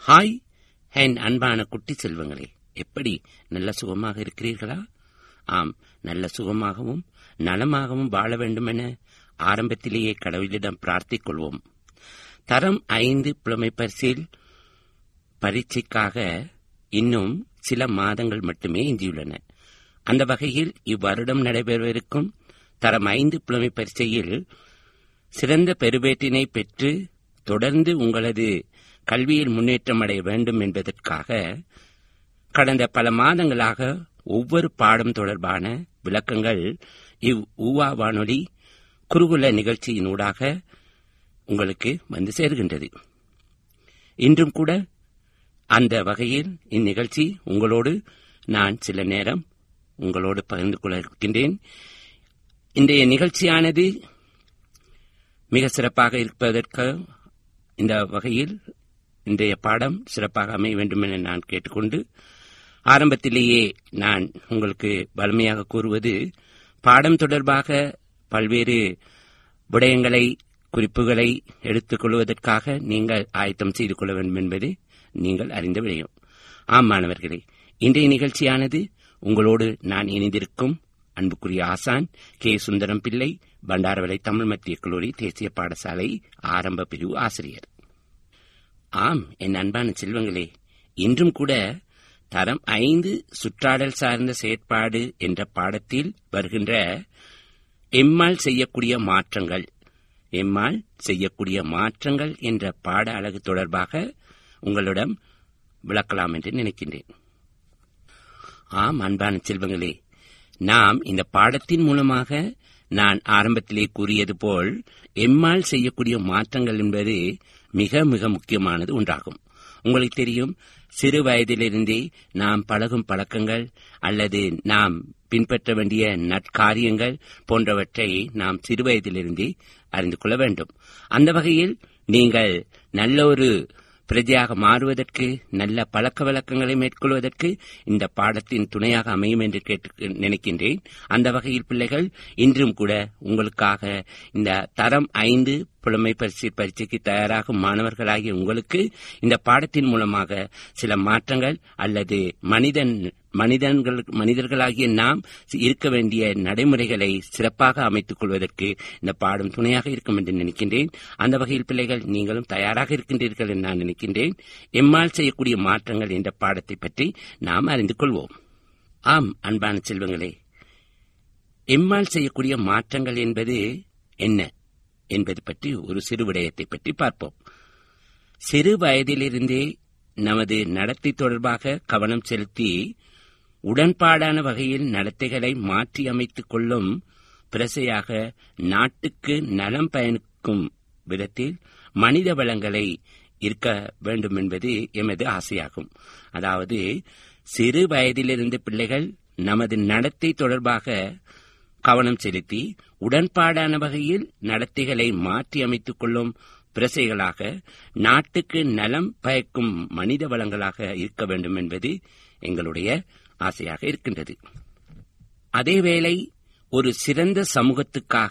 Hi என் அன்பான குட்டி செல்வங்களே எப்படி நல்ல சுகமாக இருக்கிறீர்களா ஆம் நல்ல சுகமாகவும் நலமாகவும் வாழ வேண்டுமென ஆரம்பத்திலேயே கடவுளிடம் பிரார்த்திக் கொள்வோம் தரம் ஐந்து புலமை பரிசில் பரீட்சைக்காக இன்னும் சில மாதங்கள் மட்டுமே எஞ்சியுள்ளன அந்த வகையில் இவ்வருடம் நடைபெறவிருக்கும் தரம் ஐந்து புலமை பரீட்சையில் சிறந்த பெருவேட்டினை பெற்று தொடர்ந்து உங்களது கல்வியில் முன்னேற்றம் அடைய வேண்டும் என்பதற்காக கடந்த பல மாதங்களாக ஒவ்வொரு பாடம் தொடர்பான விளக்கங்கள் இவ் ஊவா வானொலி குருகுல நிகழ்ச்சியினூடாக உங்களுக்கு வந்து சேர்கின்றது இன்றும் கூட அந்த வகையில் இந்நிகழ்ச்சி உங்களோடு நான் சில நேரம் உங்களோடு பகிர்ந்து கொள்ள இருக்கின்றேன் இன்றைய நிகழ்ச்சியானது மிக சிறப்பாக இருப்பதற்கு இந்த வகையில் இன்றைய பாடம் சிறப்பாக அமைய வேண்டும் என நான் கேட்டுக்கொண்டு ஆரம்பத்திலேயே நான் உங்களுக்கு வலிமையாக கூறுவது பாடம் தொடர்பாக பல்வேறு விடயங்களை குறிப்புகளை எடுத்துக் கொள்வதற்காக நீங்கள் ஆயத்தம் செய்து கொள்ள வேண்டும் என்பது நீங்கள் அறிந்த விடயம் ஆம் மாணவர்களே இன்றைய நிகழ்ச்சியானது உங்களோடு நான் இணைந்திருக்கும் அன்புக்குரிய ஆசான் கே சுந்தரம் பிள்ளை பண்டாரவளை தமிழ் மத்திய கல்லூரி தேசிய பாடசாலை ஆரம்ப பிரிவு ஆசிரியர் ஆம் என் அன்பான செல்வங்களே இன்றும் கூட தரம் ஐந்து சுற்றாடல் சார்ந்த செயற்பாடு என்ற பாடத்தில் வருகின்ற எம்மால் செய்யக்கூடிய மாற்றங்கள் எம்மால் செய்யக்கூடிய மாற்றங்கள் என்ற பாட அழகு தொடர்பாக உங்களிடம் விளக்கலாம் என்று நினைக்கின்றேன் ஆம் அன்பான செல்வங்களே நாம் இந்த பாடத்தின் மூலமாக நான் ஆரம்பத்திலே கூறியது போல் எம்மால் செய்யக்கூடிய மாற்றங்கள் என்பது மிக மிக முக்கியமானது ஒன்றாகும் உங்களுக்கு தெரியும் சிறு வயதிலிருந்தே நாம் பழகும் பழக்கங்கள் அல்லது நாம் பின்பற்ற வேண்டிய நற்காரியங்கள் போன்றவற்றை நாம் சிறு வயதிலிருந்தே அறிந்து கொள்ள வேண்டும் அந்த வகையில் நீங்கள் நல்ல ஒரு பிரஜையாக மாறுவதற்கு நல்ல பழக்க வழக்கங்களை மேற்கொள்வதற்கு இந்த பாடத்தின் துணையாக அமையும் என்று கேட்டு நினைக்கின்றேன் அந்த வகையில் பிள்ளைகள் இன்றும் கூட உங்களுக்காக இந்த தரம் ஐந்து புலமை பரிசு பரீட்சைக்கு தயாராகும் மாணவர்களாகிய உங்களுக்கு இந்த பாடத்தின் மூலமாக சில மாற்றங்கள் அல்லது மனிதன் மனிதன்கள் மனிதர்களாகிய நாம் இருக்க வேண்டிய நடைமுறைகளை சிறப்பாக அமைத்துக் கொள்வதற்கு இந்த பாடம் துணையாக இருக்கும் என்று நினைக்கின்றேன் அந்த வகையில் பிள்ளைகள் நீங்களும் தயாராக இருக்கின்றீர்கள் என்று நான் நினைக்கின்றேன் எம்மால் செய்யக்கூடிய மாற்றங்கள் என்ற பாடத்தை பற்றி நாம் அறிந்து கொள்வோம் ஆம் அன்பான செல்வங்களே எம்மால் செய்யக்கூடிய மாற்றங்கள் என்பது என்ன என்பது பற்றி ஒரு சிறு விடயத்தை பற்றி பார்ப்போம் சிறு வயதிலிருந்தே நமது நடத்தை தொடர்பாக கவனம் செலுத்தி உடன்பாடான வகையில் நடத்தைகளை மாற்றி அமைத்துக் கொள்ளும் பிரசையாக நாட்டுக்கு நலம் பயணிக்கும் விதத்தில் மனித வளங்களை இருக்க வேண்டும் என்பது எமது ஆசையாகும் அதாவது சிறு வயதிலிருந்து பிள்ளைகள் நமது நடத்தை தொடர்பாக கவனம் செலுத்தி உடன்பாடான வகையில் நடத்தைகளை மாற்றி அமைத்துக் கொள்ளும் பிரசைகளாக நாட்டுக்கு நலம் பயக்கும் மனித வளங்களாக இருக்க வேண்டும் என்பது எங்களுடைய ஆசையாக இருக்கின்றது அதேவேளை ஒரு சிறந்த சமூகத்துக்காக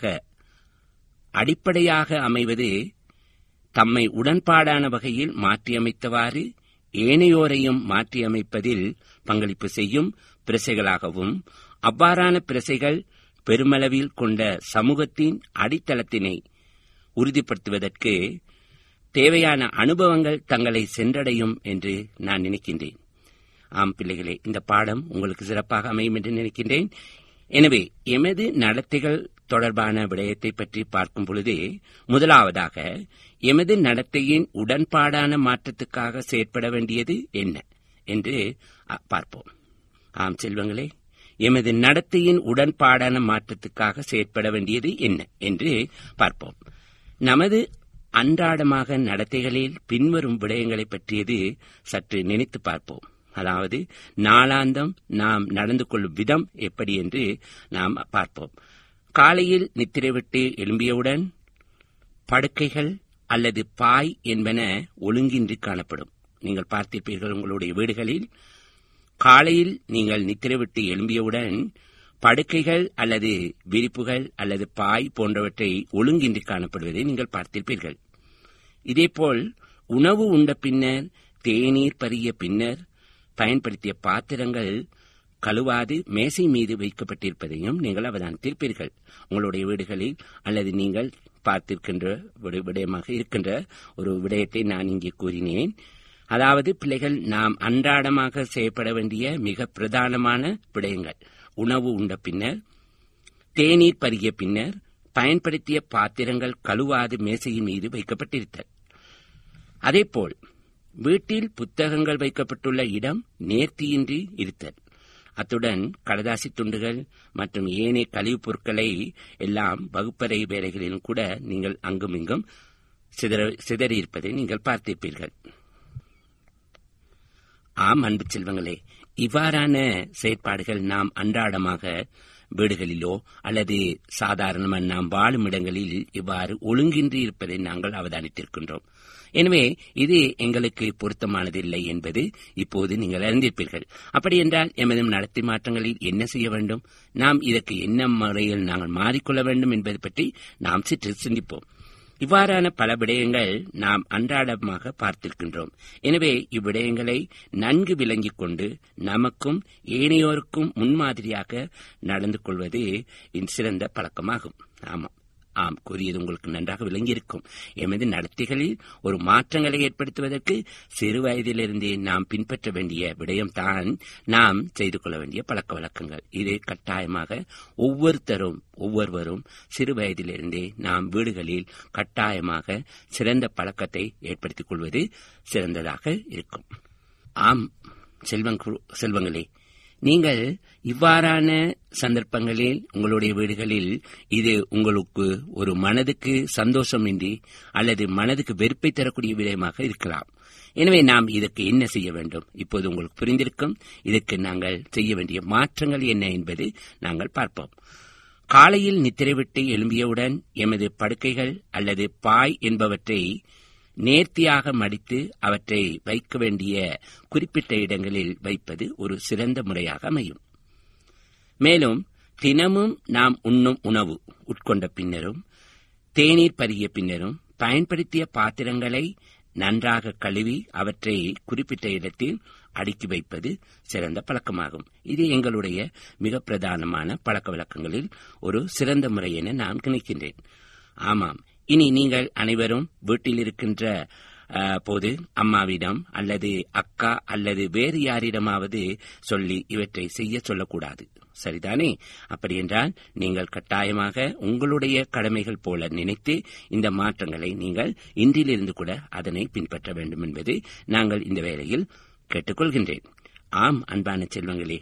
அடிப்படையாக அமைவது தம்மை உடன்பாடான வகையில் மாற்றியமைத்தவாறு ஏனையோரையும் மாற்றியமைப்பதில் பங்களிப்பு செய்யும் பிரசைகளாகவும் அவ்வாறான பிரசைகள் பெருமளவில் கொண்ட சமூகத்தின் அடித்தளத்தினை உறுதிப்படுத்துவதற்கு தேவையான அனுபவங்கள் தங்களை சென்றடையும் என்று நான் நினைக்கின்றேன் ஆம் பிள்ளைகளே இந்த பாடம் உங்களுக்கு சிறப்பாக அமையும் என்று நினைக்கின்றேன் எனவே எமது நடத்தைகள் தொடர்பான விடயத்தை பற்றி பார்க்கும் பொழுது முதலாவதாக எமது நடத்தையின் உடன்பாடான மாற்றத்துக்காக செயற்பட வேண்டியது என்ன என்று பார்ப்போம் ஆம் செல்வங்களே எமது நடத்தையின் உடன்பாடான மாற்றத்துக்காக செயற்பட வேண்டியது என்ன என்று பார்ப்போம் நமது அன்றாடமாக நடத்தைகளில் பின்வரும் விடயங்களை பற்றியது சற்று நினைத்து பார்ப்போம் அதாவது நாளாந்தம் நாம் நடந்து கொள்ளும் விதம் எப்படி என்று நாம் பார்ப்போம் காலையில் நித்திரை விட்டு எழும்பியவுடன் படுக்கைகள் அல்லது பாய் என்பன ஒழுங்கின்றி காணப்படும் நீங்கள் பார்த்திருப்பீர்கள் உங்களுடைய வீடுகளில் காலையில் நீங்கள் நித்திரை விட்டு எழும்பியவுடன் படுக்கைகள் அல்லது விரிப்புகள் அல்லது பாய் போன்றவற்றை ஒழுங்கின்றி காணப்படுவதை நீங்கள் பார்த்திருப்பீர்கள் இதேபோல் உணவு உண்ட பின்னர் தேநீர் பருகிய பின்னர் பயன்படுத்திய பாத்திரங்கள் கழுவாது மேசை மீது வைக்கப்பட்டிருப்பதையும் நீங்கள் அவதானித்திருப்பீர்கள் உங்களுடைய வீடுகளில் அல்லது நீங்கள் பார்த்திருக்கின்ற ஒரு விடயமாக இருக்கின்ற ஒரு விடயத்தை நான் இங்கே கூறினேன் அதாவது பிள்ளைகள் நாம் அன்றாடமாக செய்யப்பட வேண்டிய மிக பிரதானமான விடயங்கள் உணவு உண்ட பின்னர் தேநீர் பருகிய பின்னர் பயன்படுத்திய பாத்திரங்கள் கழுவாது மேசையின் மீது வைக்கப்பட்டிருத்தல் அதேபோல் வீட்டில் புத்தகங்கள் வைக்கப்பட்டுள்ள இடம் நேர்த்தியின்றி இருத்தல் அத்துடன் கடதாசி துண்டுகள் மற்றும் ஏனைய கழிவுப் பொருட்களை எல்லாம் வகுப்பறை வேலைகளிலும் கூட நீங்கள் அங்குமிங்கும் சிதற- சிதறியிருப்பதை நீங்கள் பார்த்திருப்பீர்கள் ஆம் அன்பு செல்வங்களே இவ்வாறான செயற்பாடுகள் நாம் அன்றாடமாக வீடுகளிலோ அல்லது சாதாரணமாக நாம் வாழும் இடங்களில் இவ்வாறு ஒழுங்கின்றி இருப்பதை நாங்கள் அவதானித்திருக்கின்றோம் எனவே இது எங்களுக்கு பொருத்தமானதில்லை என்பது இப்போது நீங்கள் அறிந்திருப்பீர்கள் அப்படி என்றால் எமது நடத்தை மாற்றங்களில் என்ன செய்ய வேண்டும் நாம் இதற்கு என்ன முறையில் நாங்கள் மாறிக்கொள்ள வேண்டும் என்பது பற்றி நாம் சற்று சிந்திப்போம் இவ்வாறான பல விடயங்கள் நாம் அன்றாடமாக பார்த்திருக்கின்றோம் எனவே இவ்விடயங்களை நன்கு விளங்கிக் கொண்டு நமக்கும் ஏனையோருக்கும் முன்மாதிரியாக நடந்து கொள்வது இன் சிறந்த பழக்கமாகும் ஆமாம் ஆம் கூறியது உங்களுக்கு நன்றாக விளங்கியிருக்கும் எமது நடத்தைகளில் ஒரு மாற்றங்களை ஏற்படுத்துவதற்கு சிறு வயதிலிருந்தே நாம் பின்பற்ற வேண்டிய விடயம்தான் நாம் செய்து கொள்ள வேண்டிய பழக்க வழக்கங்கள் இது கட்டாயமாக ஒவ்வொருத்தரும் ஒவ்வொருவரும் சிறு வயதிலிருந்தே நாம் வீடுகளில் கட்டாயமாக சிறந்த பழக்கத்தை ஏற்படுத்திக் கொள்வது சிறந்ததாக இருக்கும் ஆம் செல்வங் செல்வங்களே நீங்கள் இவ்வாறான சந்தர்ப்பங்களில் உங்களுடைய வீடுகளில் இது உங்களுக்கு ஒரு மனதுக்கு சந்தோஷமின்றி அல்லது மனதுக்கு வெறுப்பை தரக்கூடிய விடயமாக இருக்கலாம் எனவே நாம் இதற்கு என்ன செய்ய வேண்டும் இப்போது உங்களுக்கு புரிந்திருக்கும் இதற்கு நாங்கள் செய்ய வேண்டிய மாற்றங்கள் என்ன என்பது நாங்கள் பார்ப்போம் காலையில் நித்திரைவிட்டு எழும்பியவுடன் எமது படுக்கைகள் அல்லது பாய் என்பவற்றை நேர்த்தியாக மடித்து அவற்றை வைக்க வேண்டிய குறிப்பிட்ட இடங்களில் வைப்பது ஒரு சிறந்த முறையாக அமையும் மேலும் தினமும் நாம் உண்ணும் உணவு உட்கொண்ட பின்னரும் தேநீர் பருகிய பின்னரும் பயன்படுத்திய பாத்திரங்களை நன்றாக கழுவி அவற்றை குறிப்பிட்ட இடத்தில் அடுக்கி வைப்பது சிறந்த பழக்கமாகும் இது எங்களுடைய மிக பிரதானமான பழக்க வழக்கங்களில் ஒரு சிறந்த முறை என நான் நினைக்கின்றேன் ஆமாம் இனி நீங்கள் அனைவரும் வீட்டில் இருக்கின்ற அஹ், போது அம்மாவிடம் அல்லது அக்கா அல்லது வேறு யாரிடமாவது சொல்லி இவற்றை செய்ய சொல்லக்கூடாது சரிதானே அப்படியென்றால் நீங்கள் கட்டாயமாக உங்களுடைய கடமைகள் போல நினைத்து இந்த மாற்றங்களை நீங்கள் இன்றிலிருந்து கூட அதனை பின்பற்ற வேண்டும் என்பது நாங்கள் இந்த வேளையில் கேட்டுக்கொள்கின்றேன் ஆம் அன்பான செல்வங்களே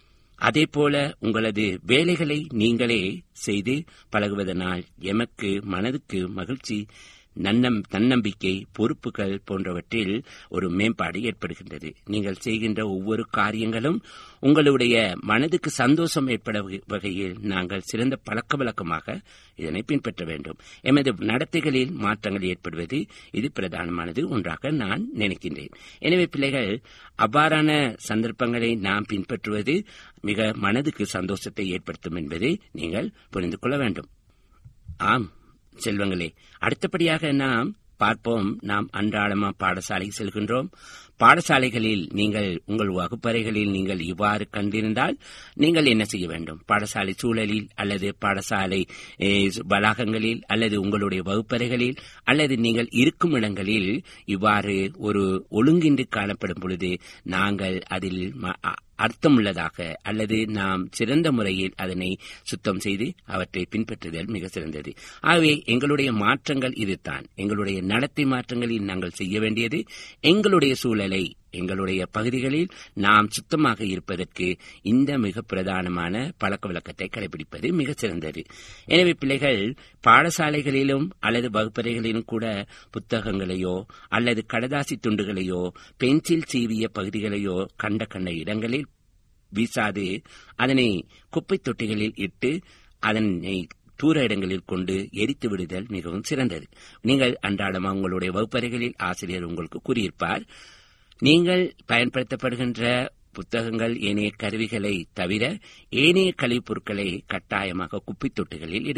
அதேபோல உங்களது வேலைகளை நீங்களே செய்து பழகுவதனால் எமக்கு மனதுக்கு மகிழ்ச்சி நன்னம் தன்னம்பிக்கை பொறுப்புகள் போன்றவற்றில் ஒரு மேம்பாடு ஏற்படுகின்றது நீங்கள் செய்கின்ற ஒவ்வொரு காரியங்களும் உங்களுடைய மனதுக்கு சந்தோஷம் ஏற்பட வகை- வகையில் நாங்கள் சிறந்த பழக்க வழக்கமாக இதனை பின்பற்ற வேண்டும் எமது நடத்தைகளில் மாற்றங்கள் ஏற்படுவது இது பிரதானமானது ஒன்றாக நான் நினைக்கின்றேன் எனவே பிள்ளைகள் அவ்வாறான சந்தர்ப்பங்களை நாம் பின்பற்றுவது மிக மனதுக்கு சந்தோஷத்தை ஏற்படுத்தும் என்பதை நீங்கள் புரிந்து கொள்ள வேண்டும் ஆம் செல்வங்களே அடுத்தபடியாக நாம் பார்ப்போம் நாம் அன்றாடமா பாடசாலை செல்கின்றோம் பாடசாலைகளில் நீங்கள் உங்கள் வகுப்பறைகளில் நீங்கள் இவ்வாறு கண்டிருந்தால் நீங்கள் என்ன செய்ய வேண்டும் பாடசாலை சூழலில் அல்லது பாடசாலை eh, வளாகங்களில் அல்லது உங்களுடைய வகுப்பறைகளில் அல்லது நீங்கள் இருக்கும் இடங்களில் இவ்வாறு ஒரு ஒழுங்கின்றி காணப்படும் பொழுது நாங்கள் அதில் ம- அ- அர்த்தமுள்ளதாக அல்லது நாம் சிறந்த முறையில் அதனை சுத்தம் செய்து அவற்றை பின்பற்றுதல் மிக சிறந்தது ஆகவே எங்களுடைய மாற்றங்கள் இதுதான் எங்களுடைய நடத்தை மாற்றங்களில் நாங்கள் செய்ய வேண்டியது எங்களுடைய சூழலை எங்களுடைய பகுதிகளில் நாம் சுத்தமாக இருப்பதற்கு இந்த மிக பிரதானமான பழக்க வழக்கத்தை கடைபிடிப்பது மிக சிறந்தது எனவே பிள்ளைகள் பாடசாலைகளிலும் அல்லது வகுப்பறைகளிலும் கூட புத்தகங்களையோ அல்லது கடதாசி துண்டுகளையோ பென்சில் சீவிய பகுதிகளையோ கண்ட கண்ட இடங்களில் வீசாது அதனை குப்பைத் தொட்டிகளில் இட்டு அதனை தூர இடங்களில் கொண்டு எரித்து விடுதல் மிகவும் சிறந்தது நீங்கள் அன்றாடமாக உங்களுடைய வகுப்பறைகளில் ஆசிரியர் உங்களுக்கு கூறியிருப்பார் நீங்கள் பயன்படுத்தப்படுகின்ற புத்தகங்கள் ஏனைய கருவிகளை தவிர ஏனைய கழிவுப் பொருட்களை கட்டாயமாக குப்பைத் தொட்டிகளில் இடுங்கள்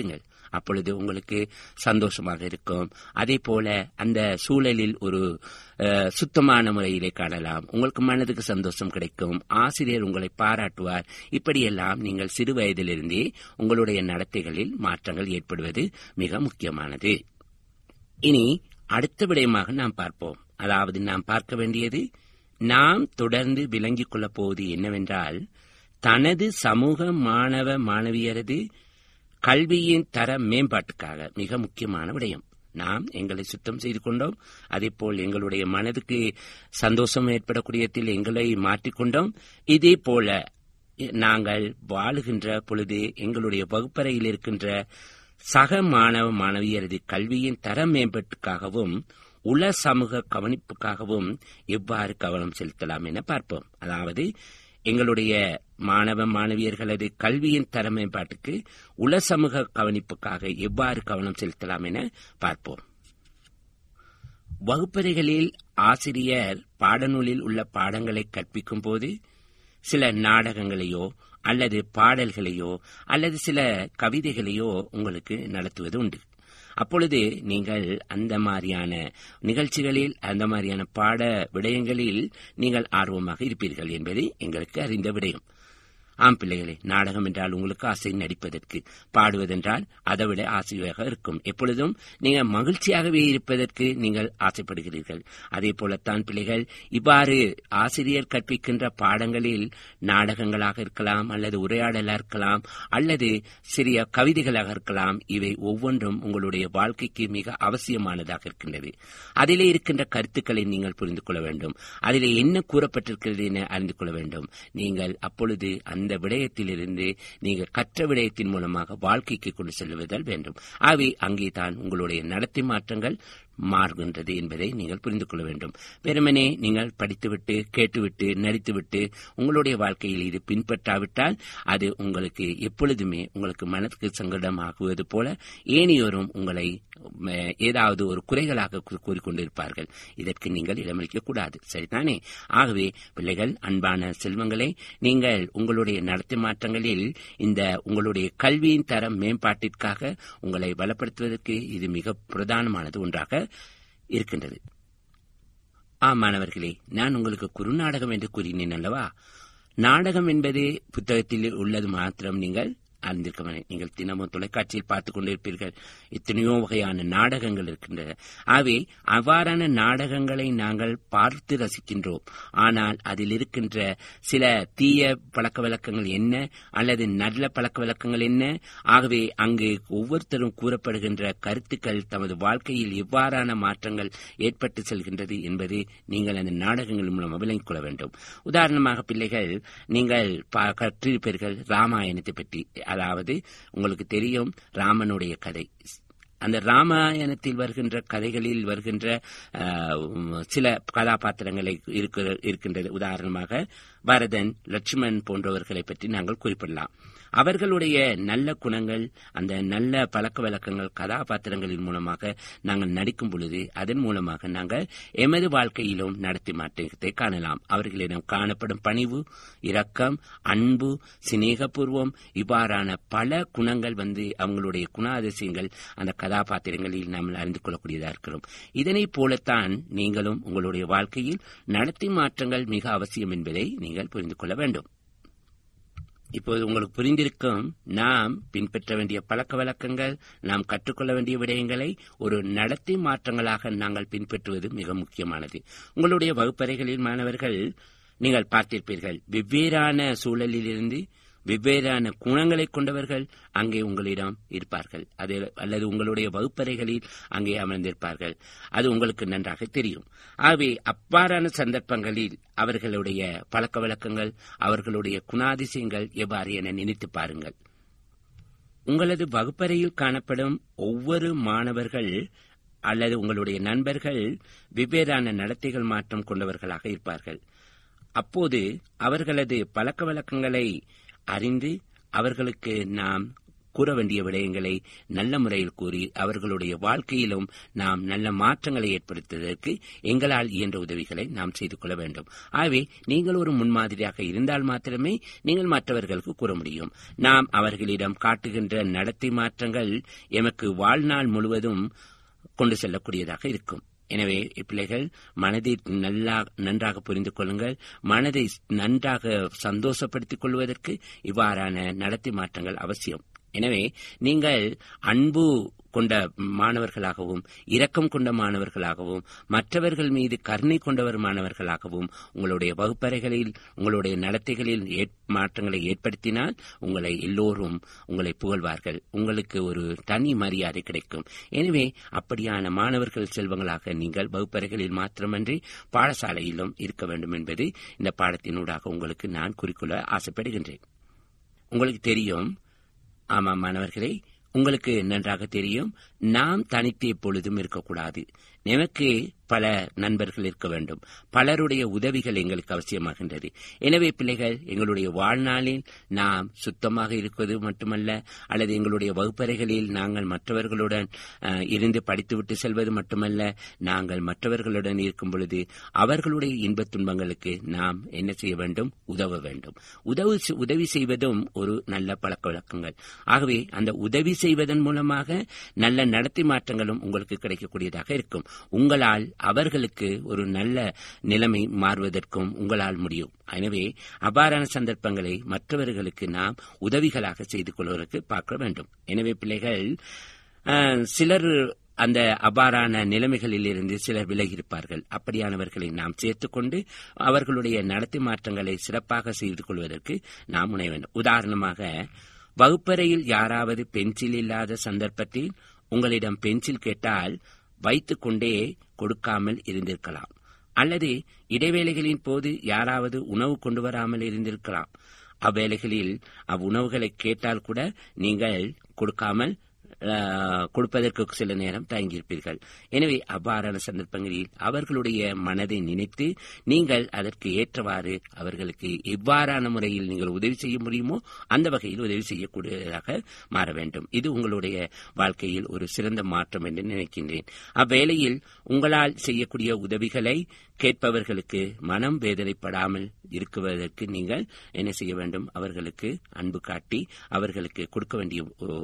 அப்பொழுது உங்களுக்கு சந்தோஷமாக இருக்கும் அதே போல அந்த சூழலில் ஒரு அஹ், சுத்தமான முறையிலே காணலாம் உங்களுக்கு மனதுக்கு சந்தோஷம் கிடைக்கும் ஆசிரியர் உங்களை பாராட்டுவார் இப்படியெல்லாம் நீங்கள் சிறு வயதிலிருந்தே உங்களுடைய நடத்தைகளில் மாற்றங்கள் ஏற்படுவது மிக முக்கியமானது இனி அடுத்த விடயமாக நாம் பார்ப்போம் அதாவது நாம் பார்க்க வேண்டியது நாம் தொடர்ந்து விளங்கிக் கொள்ளப் போவது என்னவென்றால் தனது சமூக மாணவ மாணவியரது கல்வியின் தர மேம்பாட்டுக்காக மிக முக்கியமான விடயம் நாம் எங்களை சுத்தம் செய்து கொண்டோம் அதேபோல் எங்களுடைய மனதுக்கு சந்தோஷம் ஏற்படக்கூடியத்தில் எங்களை மாற்றிக்கொண்டோம் இதே போல நாங்கள் வாழுகின்ற பொழுது எங்களுடைய வகுப்பறையில் இருக்கின்ற சக மாணவ மாணவியரது கல்வியின் தர மேம்பாட்டுக்காகவும் உள சமூக கவனிப்புக்காகவும் எவ்வாறு கவனம் செலுத்தலாம் என பார்ப்போம் அதாவது எங்களுடைய மாணவ மாணவியர்களது கல்வியின் தர மேம்பாட்டுக்கு உள சமூக கவனிப்புக்காக எவ்வாறு கவனம் செலுத்தலாம் என பார்ப்போம் வகுப்பறைகளில் ஆசிரியர் பாடநூலில் உள்ள பாடங்களை கற்பிக்கும் போது சில நாடகங்களையோ அல்லது பாடல்களையோ அல்லது சில கவிதைகளையோ உங்களுக்கு நடத்துவது உண்டு அப்பொழுது நீங்கள் அந்த மாதிரியான நிகழ்ச்சிகளில் அந்த மாதிரியான பாட விடயங்களில் நீங்கள் ஆர்வமாக இருப்பீர்கள் என்பது எங்களுக்கு அறிந்த விடயம் ஆம் பிள்ளைகளே நாடகம் என்றால் உங்களுக்கு ஆசை நடிப்பதற்கு பாடுவதென்றால் அதைவிட ஆசையாக இருக்கும் எப்பொழுதும் நீங்கள் மகிழ்ச்சியாகவே இருப்பதற்கு நீங்கள் ஆசைப்படுகிறீர்கள் அதே போலத்தான் பிள்ளைகள் இவ்வாறு ஆசிரியர் கற்பிக்கின்ற பாடங்களில் நாடகங்களாக இருக்கலாம் அல்லது உரையாடலாக இருக்கலாம் அல்லது சிறிய கவிதைகளாக இருக்கலாம் இவை ஒவ்வொன்றும் உங்களுடைய வாழ்க்கைக்கு மிக அவசியமானதாக இருக்கின்றது அதிலே இருக்கின்ற கருத்துக்களை நீங்கள் புரிந்து கொள்ள வேண்டும் அதிலே என்ன கூறப்பட்டிருக்கிறது என அறிந்து கொள்ள வேண்டும் நீங்கள் அப்பொழுது அந்த விடயத்திலிருந்து நீங்கள் கற்ற விடயத்தின் மூலமாக வாழ்க்கைக்கு கொண்டு செல்வதல் வேண்டும் ஆகவே அங்கே தான் உங்களுடைய நடத்தை மாற்றங்கள் மாறுகின்றது என்பதை நீங்கள் புரிந்து கொள்ள வேண்டும் வெறுமனே நீங்கள் படித்துவிட்டு கேட்டுவிட்டு நடித்துவிட்டு உங்களுடைய வாழ்க்கையில் இது பின்பற்றாவிட்டால் அது உங்களுக்கு எப்பொழுதுமே உங்களுக்கு மனதுக்கு சங்கடமாகுவது போல ஏனையோரும் உங்களை ம, ஏதாவது ஒரு குறைகளாக கூ- கூறிக்கொண்டிருப்பார்கள் இதற்கு நீங்கள் இடமளிக்க கூடாது சரிதானே ஆகவே பிள்ளைகள் அன்பான செல்வங்களே நீங்கள் உங்களுடைய நடத்தை மாற்றங்களில் இந்த உங்களுடைய கல்வியின் தரம் மேம்பாட்டிற்காக உங்களை பலப்படுத்துவதற்கு இது மிக பிரதானமானது ஒன்றாக இருக்கின்றது ஆம் மாணவர்களே நான் உங்களுக்கு குறுநாடகம் என்று கூறினேன் அல்லவா நாடகம் என்பது புத்தகத்தில் உள்ளது மாத்திரம் நீங்கள் அறிந்திருக்க வேண்டும். நீங்கள் தினமும் தொலைக்காட்சியில் பார்த்துக் கொண்டிருப்பீர்கள் எத்தனையோ வகையான நாடகங்கள் இருக்கின்றன ஆகவே அவ்வாறான நாடகங்களை நாங்கள் பார்த்து ரசிக்கின்றோம் ஆனால் அதில் இருக்கின்ற சில தீய பழக்க வழக்கங்கள் என்ன அல்லது நல்ல பழக்க வழக்கங்கள் என்ன ஆகவே அங்கு ஒவ்வொருத்தரும் கூறப்படுகின்ற கருத்துக்கள் தமது வாழ்க்கையில் எவ்வாறான மாற்றங்கள் ஏற்பட்டு செல்கின்றது என்பது நீங்கள் அந்த நாடகங்கள் மூலம் விளங்கிக் கொள்ள வேண்டும் உதாரணமாக பிள்ளைகள் நீங்கள் பா- கற்றிருப்பீர்கள் ராமாயணத்தை பற்றி அதாவது உங்களுக்கு தெரியும் ராமனுடைய கதை அந்த ராமாயணத்தில் வருகின்ற கதைகளில் வருகின்ற ஆஹ், உம், சில கதாபாத்திரங்களை இருக்கிற- இருக்கின்றது உதாரணமாக பரதன் லட்சுமண் போன்றவர்களை பற்றி நாங்கள் குறிப்பிடலாம் அவர்களுடைய நல்ல குணங்கள் அந்த நல்ல பழக்க வழக்கங்கள் கதாபாத்திரங்களின் மூலமாக நாங்கள் நடிக்கும் பொழுது அதன் மூலமாக நாங்கள் எமது வாழ்க்கையிலும் நடத்தி மாற்றத்தை காணலாம் அவர்களிடம் காணப்படும் பணிவு இரக்கம் அன்பு சிநேகபூர்வம் இவ்வாறான பல குணங்கள் வந்து அவங்களுடைய குணாதிசயங்கள் அந்த கதாபாத்திரங்களில் நாம் அறிந்து கொள்ளக்கூடியதாக இருக்கிறோம் இதனைப் போலத்தான் நீங்களும் உங்களுடைய வாழ்க்கையில் நடத்தை மாற்றங்கள் மிக அவசியம் என்பதை நீங்கள் புரிந்து கொள்ள வேண்டும் இப்போது உங்களுக்கு புரிந்திருக்கும் நாம் பின்பற்ற வேண்டிய பழக்க வழக்கங்கள் நாம் கற்றுக்கொள்ள வேண்டிய விடயங்களை ஒரு நடத்தை மாற்றங்களாக நாங்கள் பின்பற்றுவது மிக முக்கியமானது உங்களுடைய வகுப்பறைகளில் மாணவர்கள் நீங்கள் பார்த்திருப்பீர்கள் வெவ்வேறான சூழலிலிருந்து வெவ்வேறான குணங்களை கொண்டவர்கள் அங்கே உங்களிடம் இருப்பார்கள் அது அல்லது உங்களுடைய வகுப்பறைகளில் அங்கே அமர்ந்திருப்பார்கள் அது உங்களுக்கு நன்றாக தெரியும் ஆகவே அவ்வாறான சந்தர்ப்பங்களில் அவர்களுடைய பழக்க வழக்கங்கள் அவர்களுடைய குணாதிசயங்கள் எவ்வாறு என நினைத்து பாருங்கள் உங்களது வகுப்பறையில் காணப்படும் ஒவ்வொரு மாணவர்கள் அல்லது உங்களுடைய நண்பர்கள் வெவ்வேறான நடத்தைகள் மாற்றம் கொண்டவர்களாக இருப்பார்கள் அப்போது அவர்களது பழக்க வழக்கங்களை அறிந்து அவர்களுக்கு நாம் கூற வேண்டிய விடயங்களை நல்ல முறையில் கூறி அவர்களுடைய வாழ்க்கையிலும் நாம் நல்ல மாற்றங்களை ஏற்படுத்துவதற்கு எங்களால் இயன்ற உதவிகளை நாம் செய்து கொள்ள வேண்டும் ஆகவே நீங்கள் ஒரு முன்மாதிரியாக இருந்தால் மாத்திரமே நீங்கள் மற்றவர்களுக்கு கூற முடியும் நாம் அவர்களிடம் காட்டுகின்ற நடத்தை மாற்றங்கள் எமக்கு வாழ்நாள் முழுவதும் கொண்டு செல்லக்கூடியதாக இருக்கும் எனவே பிள்ளைகள் மனதை நல்லா நன்றாக புரிந்து கொள்ளுங்கள் மனதை நன்றாக சந்தோஷப்படுத்திக் கொள்வதற்கு இவ்வாறான நடத்தை மாற்றங்கள் அவசியம் எனவே நீங்கள் அன்பு கொண்ட மாணவர்களாகவும் இரக்கம் கொண்ட மாணவர்களாகவும் மற்றவர்கள் மீது கருணை கொண்டவர் மாணவர்களாகவும் உங்களுடைய வகுப்பறைகளில் உங்களுடைய நடத்தைகளில் மாற்றங்களை ஏற்படுத்தினால் உங்களை எல்லோரும் உங்களை புகழ்வார்கள் உங்களுக்கு ஒரு தனி மரியாதை கிடைக்கும் எனவே அப்படியான மாணவர்கள் செல்வங்களாக நீங்கள் வகுப்பறைகளில் மாத்திரமன்றி பாடசாலையிலும் இருக்க வேண்டும் என்பது இந்த பாடத்தினூடாக உங்களுக்கு நான் குறிக்கொள்ள ஆசைப்படுகின்றேன் உங்களுக்கு தெரியும் ஆமாம் மாணவர்களே உங்களுக்கு நன்றாக தெரியும் நாம் தனித்து எப்பொழுதும் இருக்கக்கூடாது எனக்கு பல நண்பர்கள் இருக்க வேண்டும் பலருடைய உதவிகள் எங்களுக்கு அவசியமாகின்றது எனவே பிள்ளைகள் எங்களுடைய வாழ்நாளில் நாம் சுத்தமாக இருப்பது மட்டுமல்ல அல்லது எங்களுடைய வகுப்பறைகளில் நாங்கள் மற்றவர்களுடன் இருந்து படித்துவிட்டு செல்வது மட்டுமல்ல நாங்கள் மற்றவர்களுடன் இருக்கும் பொழுது அவர்களுடைய இன்பத் துன்பங்களுக்கு நாம் என்ன செய்ய வேண்டும் உதவ வேண்டும் உதவி உதவி செய்வதும் ஒரு நல்ல பழக்க வழக்கங்கள் ஆகவே அந்த உதவி செய்வதன் மூலமாக நல்ல நடத்தை மாற்றங்களும் உங்களுக்கு கிடைக்கக்கூடியதாக இருக்கும் உங்களால் அவர்களுக்கு ஒரு நல்ல நிலைமை மாறுவதற்கும் உங்களால் முடியும் எனவே அவ்வாறான சந்தர்ப்பங்களை மற்றவர்களுக்கு நாம் உதவிகளாக செய்து கொள்வதற்கு பார்க்க வேண்டும் எனவே பிள்ளைகள் சிலர் அந்த அவ்வாறான நிலைமைகளில் இருந்து சிலர் விலகியிருப்பார்கள் அப்படியானவர்களை நாம் சேர்த்துக்கொண்டு அவர்களுடைய நடத்தை மாற்றங்களை சிறப்பாக செய்து கொள்வதற்கு நாம் முனை வேண்டும் உதாரணமாக வகுப்பறையில் யாராவது பென்சில் இல்லாத சந்தர்ப்பத்தில் உங்களிடம் பென்சில் கேட்டால் வைத்துக் கொண்டே கொடுக்காமல் இருந்திருக்கலாம் அல்லது இடைவேளைகளின் போது யாராவது உணவு கொண்டு வராமல் இருந்திருக்கலாம் அவ்வேளைகளில் அவ்வுணவுகளை கேட்டால் கூட நீங்கள் கொடுக்காமல் கொடுப்பதற்கு சில நேரம் தயங்கியிருப்பீர்கள் எனவே அவ்வாறான சந்தர்ப்பங்களில் அவர்களுடைய மனதை நினைத்து நீங்கள் அதற்கு ஏற்றவாறு அவர்களுக்கு எவ்வாறான முறையில் நீங்கள் உதவி செய்ய முடியுமோ அந்த வகையில் உதவி செய்யக்கூடியதாக மாற வேண்டும் இது உங்களுடைய வாழ்க்கையில் ஒரு சிறந்த மாற்றம் என்று நினைக்கின்றேன் அவ்வேளையில் உங்களால் செய்யக்கூடிய உதவிகளை கேட்பவர்களுக்கு மனம் வேதனைப்படாமல் இருக்குவதற்கு நீங்கள் என்ன செய்ய வேண்டும் அவர்களுக்கு அன்பு காட்டி அவர்களுக்கு கொடுக்க வேண்டிய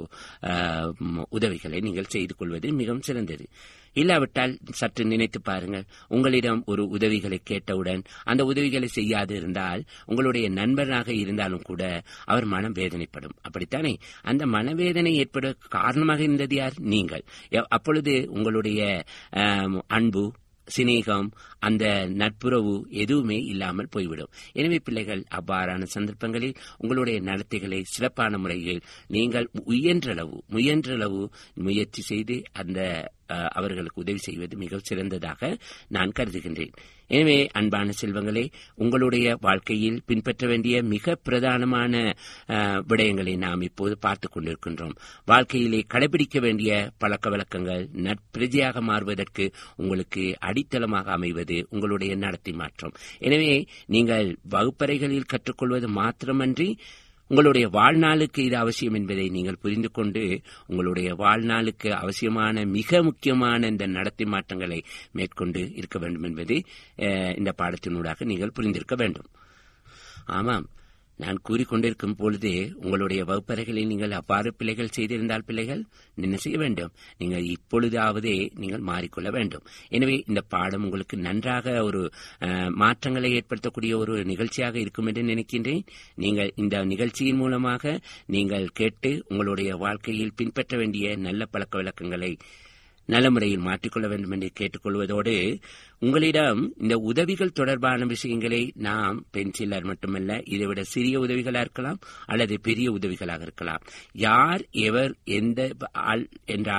உதவிகளை நீங்கள் செய்து கொள்வது மிகவும் சிறந்தது இல்லாவிட்டால் சற்று நினைத்து பாருங்கள் உங்களிடம் ஒரு உதவிகளை கேட்டவுடன் அந்த உதவிகளை செய்யாது இருந்தால் உங்களுடைய நண்பனாக இருந்தாலும் கூட அவர் மனம் வேதனைப்படும் அப்படித்தானே அந்த மனவேதனை ஏற்பட காரணமாக இருந்தது யார் நீங்கள் அப்பொழுது உங்களுடைய அன்பு சிநேகம் அந்த நட்புறவு எதுவுமே இல்லாமல் போய்விடும் எனவே பிள்ளைகள் அவ்வாறான சந்தர்ப்பங்களில் உங்களுடைய நடத்தைகளை சிறப்பான முறையில் நீங்கள் முயன்றளவு முயன்றளவு முயற்சி செய்து அந்த அவர்களுக்கு உதவி செய்வது மிக சிறந்ததாக நான் கருதுகின்றேன் எனவே அன்பான செல்வங்களே உங்களுடைய வாழ்க்கையில் பின்பற்ற வேண்டிய மிக பிரதானமான விடயங்களை நாம் இப்போது பார்த்துக் கொண்டிருக்கின்றோம் வாழ்க்கையிலே கடைபிடிக்க வேண்டிய பழக்க வழக்கங்கள் நட்பிரஜையாக மாறுவதற்கு உங்களுக்கு அடித்தளமாக அமைவது உங்களுடைய நடத்தை மாற்றம் எனவே நீங்கள் வகுப்பறைகளில் கற்றுக்கொள்வது மாத்திரமன்றி உங்களுடைய வாழ்நாளுக்கு இது அவசியம் என்பதை நீங்கள் புரிந்து கொண்டு உங்களுடைய வாழ்நாளுக்கு அவசியமான மிக முக்கியமான இந்த நடத்தை மாற்றங்களை மேற்கொண்டு இருக்க வேண்டும் என்பது இந்த பாடத்தினூடாக நீங்கள் புரிந்திருக்க வேண்டும் ஆமாம் நான் கூறிக்கொண்டிருக்கும் பொழுது உங்களுடைய வகுப்பறைகளில் நீங்கள் அவ்வாறு பிள்ளைகள் செய்திருந்தால் பிள்ளைகள் என்ன செய்ய வேண்டும் நீங்கள் இப்பொழுதாவது நீங்கள் மாறிக்கொள்ள வேண்டும் எனவே இந்த பாடம் உங்களுக்கு நன்றாக ஒரு மாற்றங்களை ஏற்படுத்தக்கூடிய ஒரு நிகழ்ச்சியாக இருக்கும் என்று நினைக்கின்றேன் நீங்கள் இந்த நிகழ்ச்சியின் மூலமாக நீங்கள் கேட்டு உங்களுடைய வாழ்க்கையில் பின்பற்ற வேண்டிய நல்ல பழக்க வழக்கங்களை நல்ல முறையில் மாற்றிக்கொள்ள வேண்டும் என்று கேட்டுக்கொள்வதோடு உங்களிடம் இந்த உதவிகள் தொடர்பான விஷயங்களை நாம் பென்சிலர் மட்டுமல்ல இதைவிட சிறிய உதவிகளாக இருக்கலாம் அல்லது பெரிய உதவிகளாக இருக்கலாம் யார் எவர் எந்த ஆள் என்றாலும்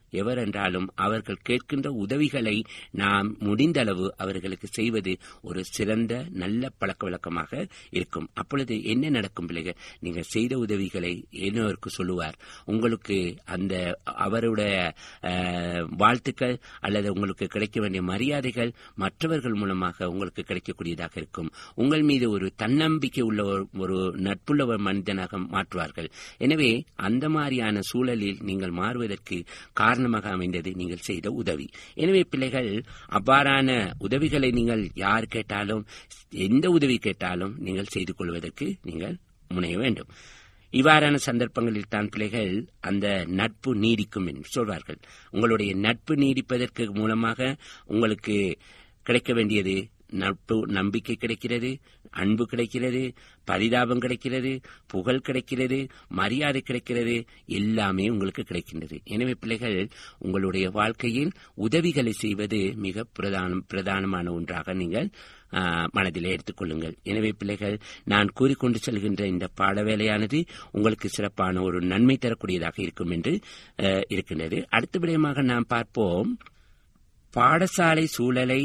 எவர் என்றாலும் அவர்கள் கேட்கின்ற உதவிகளை நாம் முடிந்தளவு அவர்களுக்கு செய்வது ஒரு சிறந்த நல்ல பழக்க வழக்கமாக இருக்கும் அப்பொழுது என்ன நடக்கும் பிள்ளைகள் நீங்கள் செய்த உதவிகளை இன்னொருக்கு சொல்லுவார் உங்களுக்கு அந்த அவருடைய அஹ், வாழ்த்துக்கள் அல்லது உங்களுக்கு கிடைக்க வேண்டிய மரியாதைகள் மற்றவர்கள் மூலமாக உங்களுக்கு கிடைக்கக்கூடியதாக இருக்கும் உங்கள் மீது ஒரு தன்னம்பிக்கை உள்ள ஒரு- ஒரு நட்புள்ள ஒரு மனிதனாக மாற்றுவார்கள் எனவே அந்த மாதிரியான சூழலில் நீங்கள் மாறுவதற்கு காரணமாக அமைந்தது நீங்கள் செய்த உதவி எனவே பிள்ளைகள் அவ்வாறான உதவிகளை நீங்கள் யார் கேட்டாலும் எந்த உதவி கேட்டாலும் நீங்கள் செய்து கொள்வதற்கு நீங்கள் முனைய வேண்டும் இவ்வாறான சந்தர்ப்பங்களில் தான் பிள்ளைகள் அந்த நட்பு நீடிக்கும் என்று சொல்வார்கள் உங்களுடைய நட்பு நீடிப்பதற்கு மூலமாக உங்களுக்கு கிடைக்க வேண்டியது நட்பு நம்பிக்கை கிடைக்கிறது அன்பு கிடைக்கிறது பரிதாபம் கிடைக்கிறது புகழ் கிடைக்கிறது மரியாதை கிடைக்கிறது எல்லாமே உங்களுக்கு கிடைக்கின்றது எனவே பிள்ளைகள் உங்களுடைய வாழ்க்கையில் உதவிகளை செய்வது மிக பிரதானம் பிரதானமான ஒன்றாக நீங்கள் ஆ, மனதிலே எடுத்துக்கொள்ளுங்கள் எனவே பிள்ளைகள் நான் கூறிக்கொண்டு செல்கின்ற இந்த பாட வேலையானது உங்களுக்கு சிறப்பான ஒரு நன்மை தரக்கூடியதாக இருக்கும் என்று ஆ, இருக்கின்றது அடுத்த விடயமாக நாம் பார்ப்போம் பாடசாலை சூழலை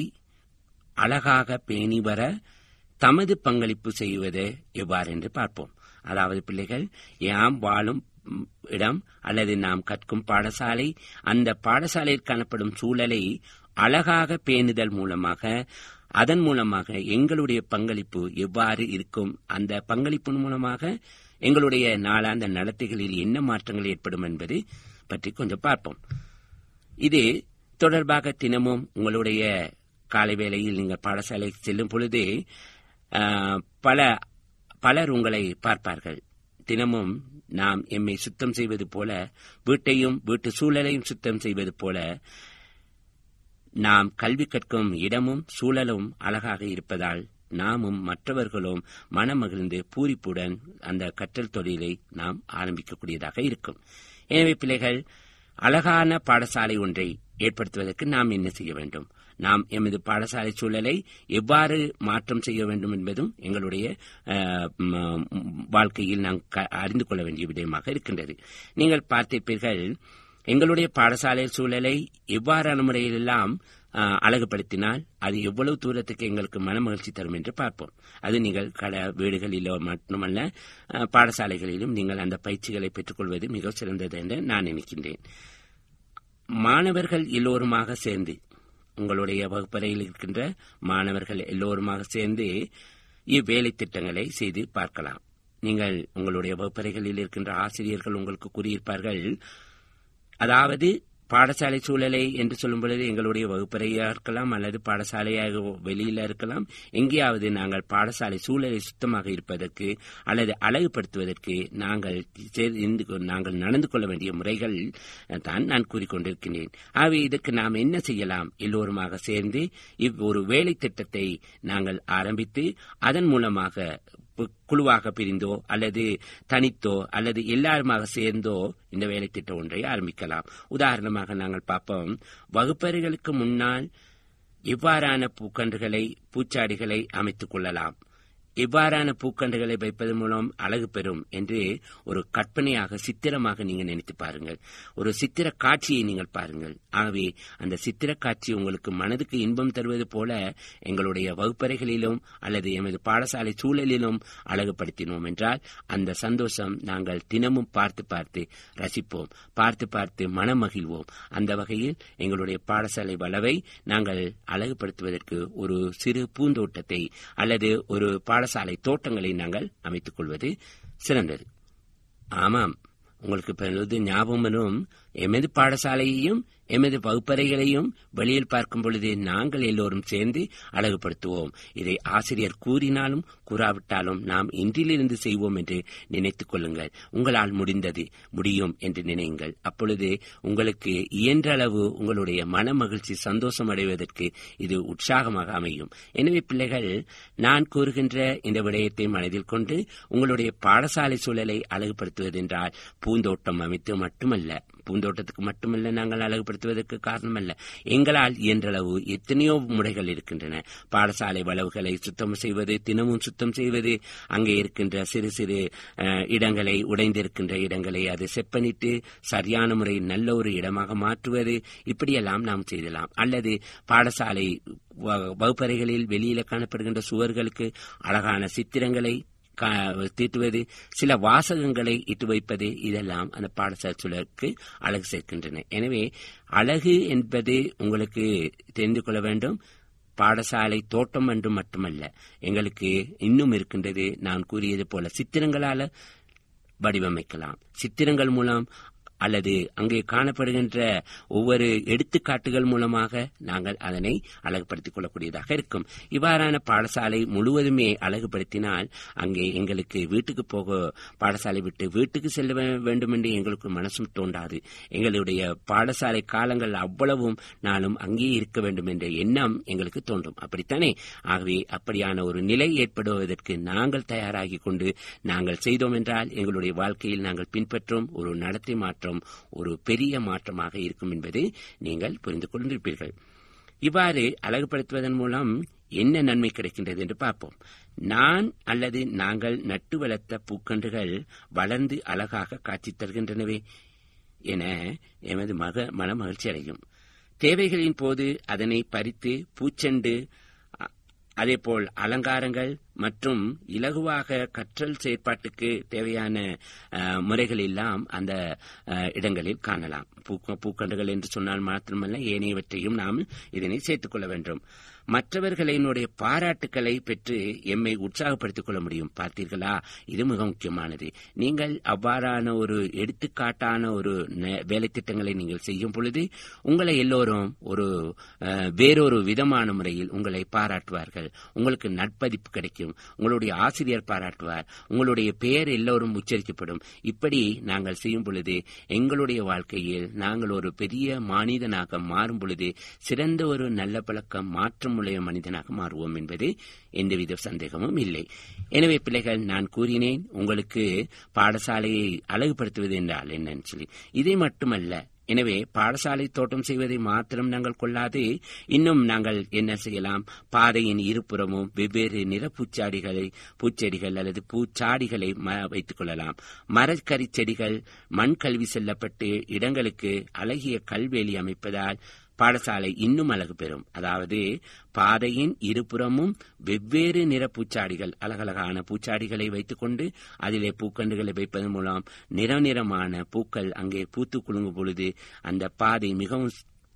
அழகாக பேணி வர தமது பங்களிப்பு செய்வது எவ்வாறு என்று பார்ப்போம் அதாவது பிள்ளைகள் யாம் வாழும் ம், இடம் அல்லது நாம் கற்கும் பாடசாலை அந்த பாடசாலையில் காணப்படும் சூழலை அழகாக பேணுதல் மூலமாக அதன் மூலமாக எங்களுடைய பங்களிப்பு எவ்வாறு இருக்கும் அந்த பங்களிப்பின் மூலமாக எங்களுடைய நாளாந்த நடத்தைகளில் என்ன மாற்றங்கள் ஏற்படும் என்பது பற்றி கொஞ்சம் பார்ப்போம் இது தொடர்பாக தினமும் உங்களுடைய காலை வேளையில் நீங்கள் பாடசாலைக்கு செல்லும் பொழுது ஆ, பல பலர் உங்களை பார்ப்பார்கள் தினமும் நாம் எம்மை சுத்தம் செய்வது போல வீட்டையும் வீட்டு சூழலையும் சுத்தம் செய்வது போல நாம் கல்வி கற்கும் இடமும் சூழலும் அழகாக இருப்பதால் நாமும் மற்றவர்களும் மனமகிழ்ந்து பூரிப்புடன் அந்த கற்றல் தொழிலை நாம் ஆரம்பிக்கக்கூடியதாக இருக்கும் எனவே பிள்ளைகள் அழகான பாடசாலை ஒன்றை ஏற்படுத்துவதற்கு நாம் என்ன செய்ய வேண்டும் நாம் எமது பாடசாலை சூழலை எவ்வாறு மாற்றம் செய்ய வேண்டும் என்பதும் எங்களுடைய அஹ், ம், வாழ்க்கையில் நாம் க- அறிந்து கொள்ள வேண்டிய விடயமாக இருக்கின்றது நீங்கள் பார்த்திருப்பீர்கள் எங்களுடைய பாடசாலை சூழலை எவ்வாறான முறையிலெல்லாம் அஹ், அழகுபடுத்தினால் அது எவ்வளவு தூரத்துக்கு எங்களுக்கு மனமகிழ்ச்சி தரும் என்று பார்ப்போம் அது நீங்கள் கட வீடுகளிலோ மட்டுமல்ல அஹ், பாடசாலைகளிலும் நீங்கள் அந்த பயிற்சிகளை பெற்றுக்கொள்வது மிக சிறந்தது என்று நான் நினைக்கின்றேன் மாணவர்கள் எல்லோருமாக சேர்ந்து உங்களுடைய வகுப்பறையில் இருக்கின்ற மாணவர்கள் எல்லோருமாக சேர்ந்து இவ்வேலை திட்டங்களை செய்து பார்க்கலாம் நீங்கள் உங்களுடைய வகுப்பறைகளில் இருக்கின்ற ஆசிரியர்கள் உங்களுக்கு கூறியிருப்பார்கள் அதாவது பாடசாலை சூழலை என்று சொல்லும் பொழுது எங்களுடைய வகுப்பறையா இருக்கலாம் அல்லது பாடசாலையாக வெளியில இருக்கலாம் எங்கேயாவது நாங்கள் பாடசாலை சூழலை சுத்தமாக இருப்பதற்கு அல்லது அழகுபடுத்துவதற்கு நாங்கள் சேர்ந்து கொ- நாங்கள் நடந்து கொள்ள வேண்டிய முறைகள் தான் நான் கூறிக்கொண்டிருக்கிறேன் ஆகவே இதற்கு நாம் என்ன செய்யலாம் எல்லோருமாக சேர்ந்து இவ் ஒரு வேலை திட்டத்தை நாங்கள் ஆரம்பித்து அதன் மூலமாக பு- குழுவாக பிரிந்தோ அல்லது தனித்தோ அல்லது எல்லாருமாக சேர்ந்தோ இந்த வேலை திட்டம் ஒன்றை ஆரம்பிக்கலாம் உதாரணமாக நாங்கள் பார்ப்போம் வகுப்பறைகளுக்கு முன்னால் இவ்வாறான பூக்கன்றுகளை பூச்சாடிகளை அமைத்துக் கொள்ளலாம் இவ்வாறான பூக்கன்றுகளை வைப்பதன் மூலம் அழகு பெறும் என்று ஒரு கற்பனையாக சித்திரமாக நீங்கள் நினைத்து பாருங்கள் ஒரு சித்திர காட்சியை நீங்கள் பாருங்கள் ஆகவே அந்த சித்திர காட்சி உங்களுக்கு மனதுக்கு இன்பம் தருவது போல எங்களுடைய வகுப்பறைகளிலும் அல்லது எமது பாடசாலை சூழலிலும் அழகுபடுத்தினோம் என்றால் அந்த சந்தோஷம் நாங்கள் தினமும் பார்த்து பார்த்து ரசிப்போம் பார்த்து பார்த்து மனமகிழ்வோம் அந்த வகையில் எங்களுடைய பாடசாலை வளவை நாங்கள் அழகுபடுத்துவதற்கு ஒரு சிறு பூந்தோட்டத்தை அல்லது ஒரு பாடசாலை தோட்டங்களை நாங்கள் அமைத்துக் கொள்வது சிறந்தது ஆமாம் உங்களுக்கு இப்பொழுது ஞாபகம் வரும் எமது பாடசாலையையும் எமது வகுப்பறைகளையும் வெளியில் பார்க்கும் பொழுது நாங்கள் எல்லோரும் சேர்ந்து அழகுபடுத்துவோம் இதை ஆசிரியர் கூறினாலும் கூறாவிட்டாலும் நாம் இன்றிலிருந்து செய்வோம் என்று நினைத்துக் கொள்ளுங்கள் உங்களால் முடிந்தது முடியும் என்று நினையுங்கள் அப்பொழுது உங்களுக்கு இயன்ற அளவு உங்களுடைய மன மகிழ்ச்சி சந்தோஷம் அடைவதற்கு இது உற்சாகமாக அமையும் எனவே பிள்ளைகள் நான் கூறுகின்ற இந்த விடயத்தை மனதில் கொண்டு உங்களுடைய பாடசாலை சூழலை அழகுபடுத்துவதென்றால் பூந்தோட்டம் அமைத்து மட்டுமல்ல பூந்தோட்டத்துக்கு மட்டுமல்ல நாங்கள் அழகுபடுத்துவதற்கு காரணமல்ல எங்களால் இயன்றளவு எத்தனையோ முறைகள் இருக்கின்றன பாடசாலை வளவுகளை சுத்தம் செய்வது தினமும் சுத்தம் செய்வது அங்கே இருக்கின்ற சிறு சிறு அஹ், இடங்களை உடைந்திருக்கின்ற இடங்களை அது செப்பனிட்டு சரியான முறையில் நல்ல ஒரு இடமாக மாற்றுவது இப்படியெல்லாம் நாம் செய்தலாம் அல்லது பாடசாலை வ- வகுப்பறைகளில் வெளியில காணப்படுகின்ற சுவர்களுக்கு அழகான சித்திரங்களை கா- தீட்டுவது சில வாசகங்களை இட்டு வைப்பது இதெல்லாம் அந்த பாடசாலை சூழலுக்கு அழகு சேர்க்கின்றன எனவே அழகு என்பது உங்களுக்கு தெரிந்து கொள்ள வேண்டும் பாடசாலை தோட்டம் என்று மட்டுமல்ல எங்களுக்கு இன்னும் இருக்கின்றது நான் கூறியது போல சித்திரங்களால வடிவமைக்கலாம் சித்திரங்கள் மூலம் அல்லது அங்கே காணப்படுகின்ற ஒவ்வொரு எடுத்துக்காட்டுகள் மூலமாக நாங்கள் அதனை அழகுபடுத்திக் கொள்ளக்கூடியதாக இருக்கும் இவ்வாறான பாடசாலை முழுவதுமே அழகுபடுத்தினால் அங்கே எங்களுக்கு வீட்டுக்கு போக பாடசாலை விட்டு வீட்டுக்கு செல்ல வே- வேண்டும் என்று எங்களுக்கு மனசும் தோன்றாது எங்களுடைய பாடசாலை காலங்கள் அவ்வளவும் நாளும் அங்கே இருக்க வேண்டும் என்ற எண்ணம் எங்களுக்கு தோன்றும் அப்படித்தானே ஆகவே அப்படியான ஒரு நிலை ஏற்படுவதற்கு நாங்கள் தயாராகி கொண்டு நாங்கள் செய்தோம் என்றால் எங்களுடைய வாழ்க்கையில் நாங்கள் பின்பற்றும் ஒரு நடத்தை மாற்றம் ஒரு பெரிய மாற்றமாக இருக்கும் என்பது நீங்கள் புரிந்து கொண்டிருப்பீர்கள் இவ்வாறு அழகுபடுத்துவதன் மூலம் என்ன நன்மை கிடைக்கின்றது என்று பார்ப்போம் நான் அல்லது நாங்கள் நட்டு வளர்த்த பூக்கன்றுகள் வளர்ந்து அழகாக காட்சி தருகின்றனவே என எமது மக மன மகிழ்ச்சி அடையும் தேவைகளின் போது அதனை பறித்து பூச்செண்டு அ- அதேபோல் அலங்காரங்கள் மற்றும் இலகுவாக கற்றல் செயற்பாட்டுக்கு தேவையான அஹ், முறைகள் எல்லாம் அந்த அஹ், இடங்களில் காணலாம் பூக்க- பூக்கன்றுகள் என்று சொன்னால் மாத்திரமல்ல ஏனையவற்றையும் நாம் இதனை சேர்த்துக் கொள்ள வேண்டும் மற்றவர்களினுடைய பாராட்டுக்களை பெற்று எம்மை உற்சாகப்படுத்திக் கொள்ள முடியும் பார்த்தீர்களா இது மிக முக்கியமானது நீங்கள் அவ்வாறான ஒரு எடுத்துக்காட்டான ஒரு ந- வேலை திட்டங்களை நீங்கள் செய்யும் பொழுது உங்களை எல்லோரும் ஒரு அஹ், வேறொரு விதமான முறையில் உங்களை பாராட்டுவார்கள் உங்களுக்கு நட்பதிப்பு கிடைக்கும் உங்களுடைய ஆசிரியர் பாராட்டுவார் உங்களுடைய பெயர் எல்லோரும் உச்சரிக்கப்படும் இப்படி நாங்கள் செய்யும் பொழுது எங்களுடைய வாழ்க்கையில் நாங்கள் ஒரு பெரிய மனிதனாக மாறும் பொழுது சிறந்த ஒரு நல்ல பழக்கம் மாற்றமுடைய மனிதனாக மாறுவோம் என்பது எந்தவித சந்தேகமும் இல்லை எனவே பிள்ளைகள் நான் கூறினேன் உங்களுக்கு பாடசாலையை அழகுபடுத்துவது என்றால் என்னன்னு சொல்லி இதை மட்டுமல்ல எனவே பாடசாலை தோட்டம் செய்வதை மாத்திரம் நாங்கள் கொள்ளாது இன்னும் நாங்கள் என்ன செய்யலாம் பாதையின் இருபுறமும் வெவ்வேறு நிற பூச்சாடிகளை பூச்செடிகள் அல்லது பூச்சாடிகளை ம- வைத்துக் கொள்ளலாம் மரக்கறி செடிகள் மண் கல்வி செல்லப்பட்டு இடங்களுக்கு அழகிய கல்வேலி அமைப்பதால் பாடசாலை இன்னும் அழகு பெறும் அதாவது பாதையின் இருபுறமும் வெவ்வேறு நிற பூச்சாடிகள் அழகழகான பூச்சாடிகளை வைத்துக்கொண்டு அதிலே பூக்கண்டுகளை வைப்பதன் மூலம் நிற நிறமான பூக்கள் அங்கே பூத்து குலுங்கும் பொழுது அந்த பாதை மிகவும்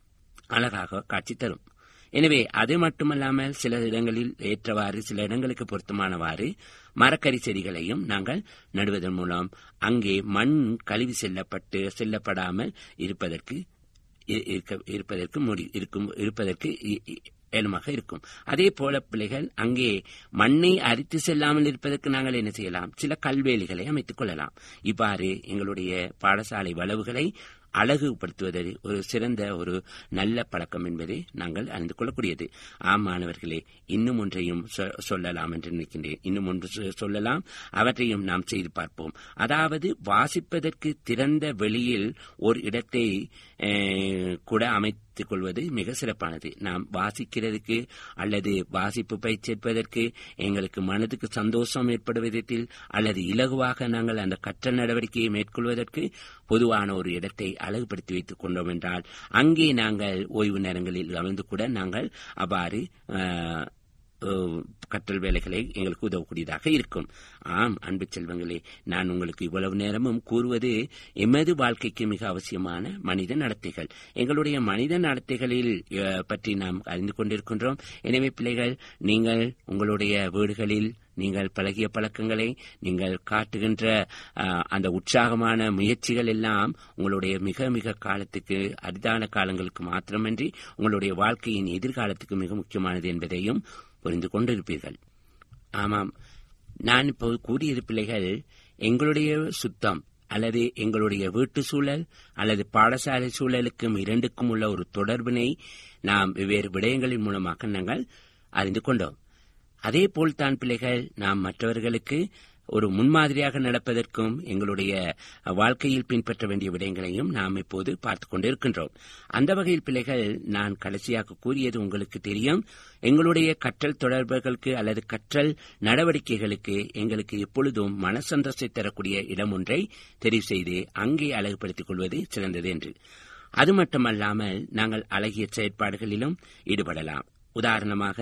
அழகாக காட்சி தரும் எனவே அது மட்டுமல்லாமல் சில இடங்களில் ஏற்றவாறு சில இடங்களுக்கு பொருத்தமானவாறு மரக்கறி செடிகளையும் நாங்கள் நடுவதன் மூலம் அங்கே மண் கழுவி செல்லப்பட்டு செல்லப்படாமல் இருப்பதற்கு இ- இருக்க- இருப்பதற்கு முடி இருக்கும் இருப்பதற்கு இ- இ- ஏழுமாக இருக்கும் அதே போல பிள்ளைகள் அங்கே மண்ணை அரித்து செல்லாமல் இருப்பதற்கு நாங்கள் என்ன செய்யலாம் சில கல்வேலிகளை அமைத்துக் கொள்ளலாம் இவ்வாறு எங்களுடைய பாடசாலை வளவுகளை அழகுபடுத்துவது ஒரு சிறந்த ஒரு நல்ல பழக்கம் என்பதை நாங்கள் அறிந்து கொள்ளக்கூடியது ஆம் மாணவர்களே இன்னும் ஒன்றையும் சொ- சொல்லலாம் என்று நினைக்கின்றேன் இன்னும் ஒன்று சொ- சொல்லலாம் அவற்றையும் நாம் செய்து பார்ப்போம் அதாவது வாசிப்பதற்கு திறந்த வெளியில் ஒரு இடத்தை அஹ், கூட அமைத்துக் கொள்வது மிக சிறப்பானது நாம் வாசிக்கிறதுக்கு அல்லது வாசிப்பு பயிற்சி எடுப்பதற்கு எங்களுக்கு மனதுக்கு சந்தோஷம் ஏற்படும் விதத்தில் அல்லது இலகுவாக நாங்கள் அந்த கற்றல் நடவடிக்கையை மேற்கொள்வதற்கு பொதுவான ஒரு இடத்தை அழகுபடுத்தி வைத்துக் கொண்டோம் என்றால் அங்கே நாங்கள் ஓய்வு நேரங்களில் கலந்து கூட நாங்கள் அவ்வாறு அஹ், அஹ், கற்றல் வேலைகளை எங்களுக்கு உதவக்கூடியதாக இருக்கும் ஆம் அன்பு செல்வங்களே நான் உங்களுக்கு இவ்வளவு நேரமும் கூறுவது எமது வாழ்க்கைக்கு மிக அவசியமான மனித நடத்தைகள் எங்களுடைய மனித நடத்தைகளில் அஹ், பற்றி நாம் அறிந்து கொண்டிருக்கின்றோம் எனவே பிள்ளைகள் நீங்கள் உங்களுடைய வீடுகளில் நீங்கள் பழகிய பழக்கங்களை நீங்கள் காட்டுகின்ற அஹ், அந்த உற்சாகமான முயற்சிகள் எல்லாம் உங்களுடைய மிக மிக காலத்துக்கு அரிதான காலங்களுக்கு மாத்திரமன்றி உங்களுடைய வாழ்க்கையின் எதிர்காலத்துக்கு மிக முக்கியமானது என்பதையும் புரிந்து கொண்டிருப்பீர்கள் ஆமாம் நான் இப்போ கூறியது பிள்ளைகள் எங்களுடைய சுத்தம் அல்லது எங்களுடைய வீட்டு சூழல் அல்லது பாடசாலை சூழலுக்கும் இரண்டுக்கும் உள்ள ஒரு தொடர்பினை நாம் வெவ்வேறு விடயங்களின் மூலமாக நாங்கள் அறிந்து கொண்டோம் அதே போல்தான் பிள்ளைகள் நாம் மற்றவர்களுக்கு ஒரு முன்மாதிரியாக நடப்பதற்கும் எங்களுடைய வாழ்க்கையில் பின்பற்ற வேண்டிய விடயங்களையும் நாம் இப்போது பார்த்துக் கொண்டிருக்கின்றோம் அந்த வகையில் பிள்ளைகள் நான் கடைசியாக கூறியது உங்களுக்கு தெரியும் எங்களுடைய கற்றல் தொடர்புகளுக்கு அல்லது கற்றல் நடவடிக்கைகளுக்கு எங்களுக்கு எப்பொழுதும் மனசந்தோஷத்தை தரக்கூடிய இடம் ஒன்றை தெரிவு செய்து அங்கே அழகுபடுத்திக் கொள்வது சிறந்தது என்று அது மட்டுமல்லாமல் நாங்கள் அழகிய செயற்பாடுகளிலும் ஈடுபடலாம் உதாரணமாக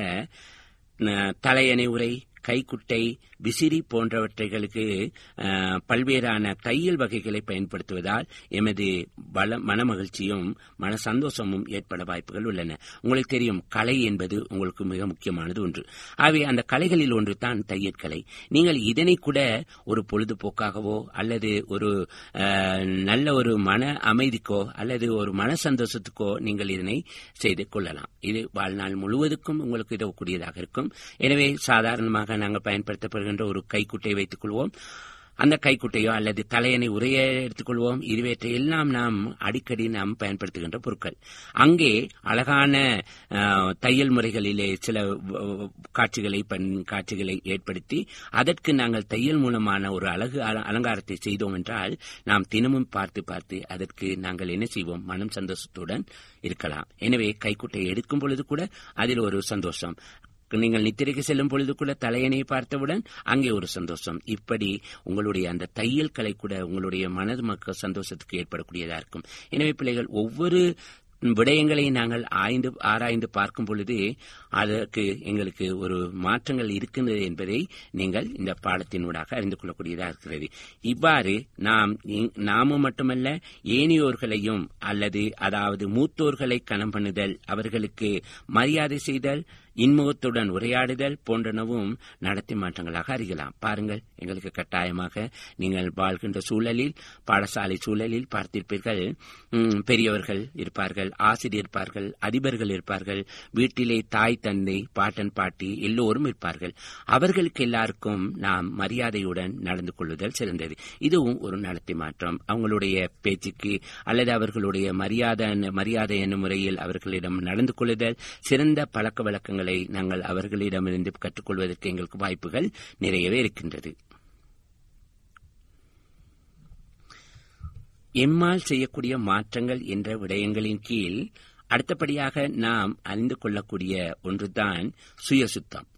ந- தலையணை உரை கைக்குட்டை விசிறி போன்றவற்றைகளுக்கு அஹ், பல்வேறான தையல் வகைகளை பயன்படுத்துவதால் எமது பல மனமகிழ்ச்சியும் மன சந்தோஷமும் ஏற்பட வாய்ப்புகள் உள்ளன உங்களுக்கு தெரியும் கலை என்பது உங்களுக்கு மிக முக்கியமானது ஒன்று ஆகவே அந்த கலைகளில் ஒன்று தான் தையல் கலை நீங்கள் இதனை கூட ஒரு பொழுதுபோக்காகவோ அல்லது ஒரு அஹ், நல்ல ஒரு மன அமைதிக்கோ அல்லது ஒரு மன சந்தோஷத்துக்கோ நீங்கள் இதனை செய்து கொள்ளலாம் இது வாழ்நாள் முழுவதுக்கும் உங்களுக்கு உதவக்கூடியதாக இருக்கும் எனவே சாதாரணமாக நாங்கள் பயன்படுத்தப்படுகின்ற ஒரு கைக்குட்டை வைத்துக் கொள்வோம் அந்த கைக்குட்டையோ அல்லது தலையணை உரையை எடுத்துக்கொள்வோம் இதுவற்றை எல்லாம் நாம் அடிக்கடி நாம் பயன்படுத்துகின்ற பொருட்கள் அங்கே அழகான அஹ், தையல் முறைகளிலே சில வ- வ- காட்சிகளை பண் காட்சிகளை ஏற்படுத்தி அதற்கு நாங்கள் தையல் மூலமான ஒரு அழகு அல- அலங்காரத்தை செய்தோம் என்றால் நாம் தினமும் பார்த்து பார்த்து அதற்கு நாங்கள் என்ன செய்வோம் மனம் சந்தோஷத்துடன் இருக்கலாம் எனவே கைக்குட்டை எடுக்கும் பொழுது கூட அதில் ஒரு சந்தோஷம் நீங்கள் நித்திரைக்கு செல்லும் பொழுது கூட தலையணையை பார்த்தவுடன் அங்கே ஒரு சந்தோஷம் இப்படி உங்களுடைய அந்த தையல் கலை கூட உங்களுடைய மனது மக்கள் சந்தோஷத்துக்கு ஏற்படக்கூடியதா இருக்கும் எனவே பிள்ளைகள் ஒவ்வொரு விடயங்களை நாங்கள் ஆய்ந்து ஆராய்ந்து பார்க்கும் பொழுது அதற்கு எங்களுக்கு ஒரு மாற்றங்கள் இருக்கின்றது என்பதை நீங்கள் இந்த பாடத்தினூடாக அறிந்து கொள்ளக்கூடியதாக இருக்கிறது இவ்வாறு நாம் இ- நாமும் மட்டுமல்ல ஏனையோர்களையும் அல்லது அதாவது மூத்தோர்களை கணம் பண்ணுதல் அவர்களுக்கு மரியாதை செய்தல் இன்முகத்துடன் உரையாடுதல் போன்றனவும் நடத்தை மாற்றங்களாக அறியலாம் பாருங்கள் எங்களுக்கு கட்டாயமாக நீங்கள் வாழ்கின்ற சூழலில் பாடசாலை சூழலில் பார்த்திருப்பீர்கள் ம், பெரியவர்கள் இருப்பார்கள் ஆசிரியர் இருப்பார்கள் அதிபர்கள் இருப்பார்கள் வீட்டிலே தாய் தந்தை பாட்டன் பாட்டி எல்லோரும் இருப்பார்கள் அவர்களுக்கு எல்லாருக்கும் நாம் மரியாதையுடன் நடந்து கொள்ளுதல் சிறந்தது இதுவும் ஒரு நடத்தை மாற்றம் அவங்களுடைய பேச்சுக்கு அல்லது அவர்களுடைய மரியாதை மரியாதை என்னும் முறையில் அவர்களிடம் நடந்து கொள்ளுதல் சிறந்த பழக்க வழக்கங்களை நாங்கள் அவர்களிடமிருந்து கற்றுக்கொள்வதற்கு எங்களுக்கு வாய்ப்புகள் நிறையவே இருக்கின்றது எம்மால் செய்யக்கூடிய மாற்றங்கள் என்ற விடயங்களின் கீழ் அடுத்தபடியாக நாம் அறிந்து கொள்ளக்கூடிய ஒன்றுதான் சுயசுத்தம்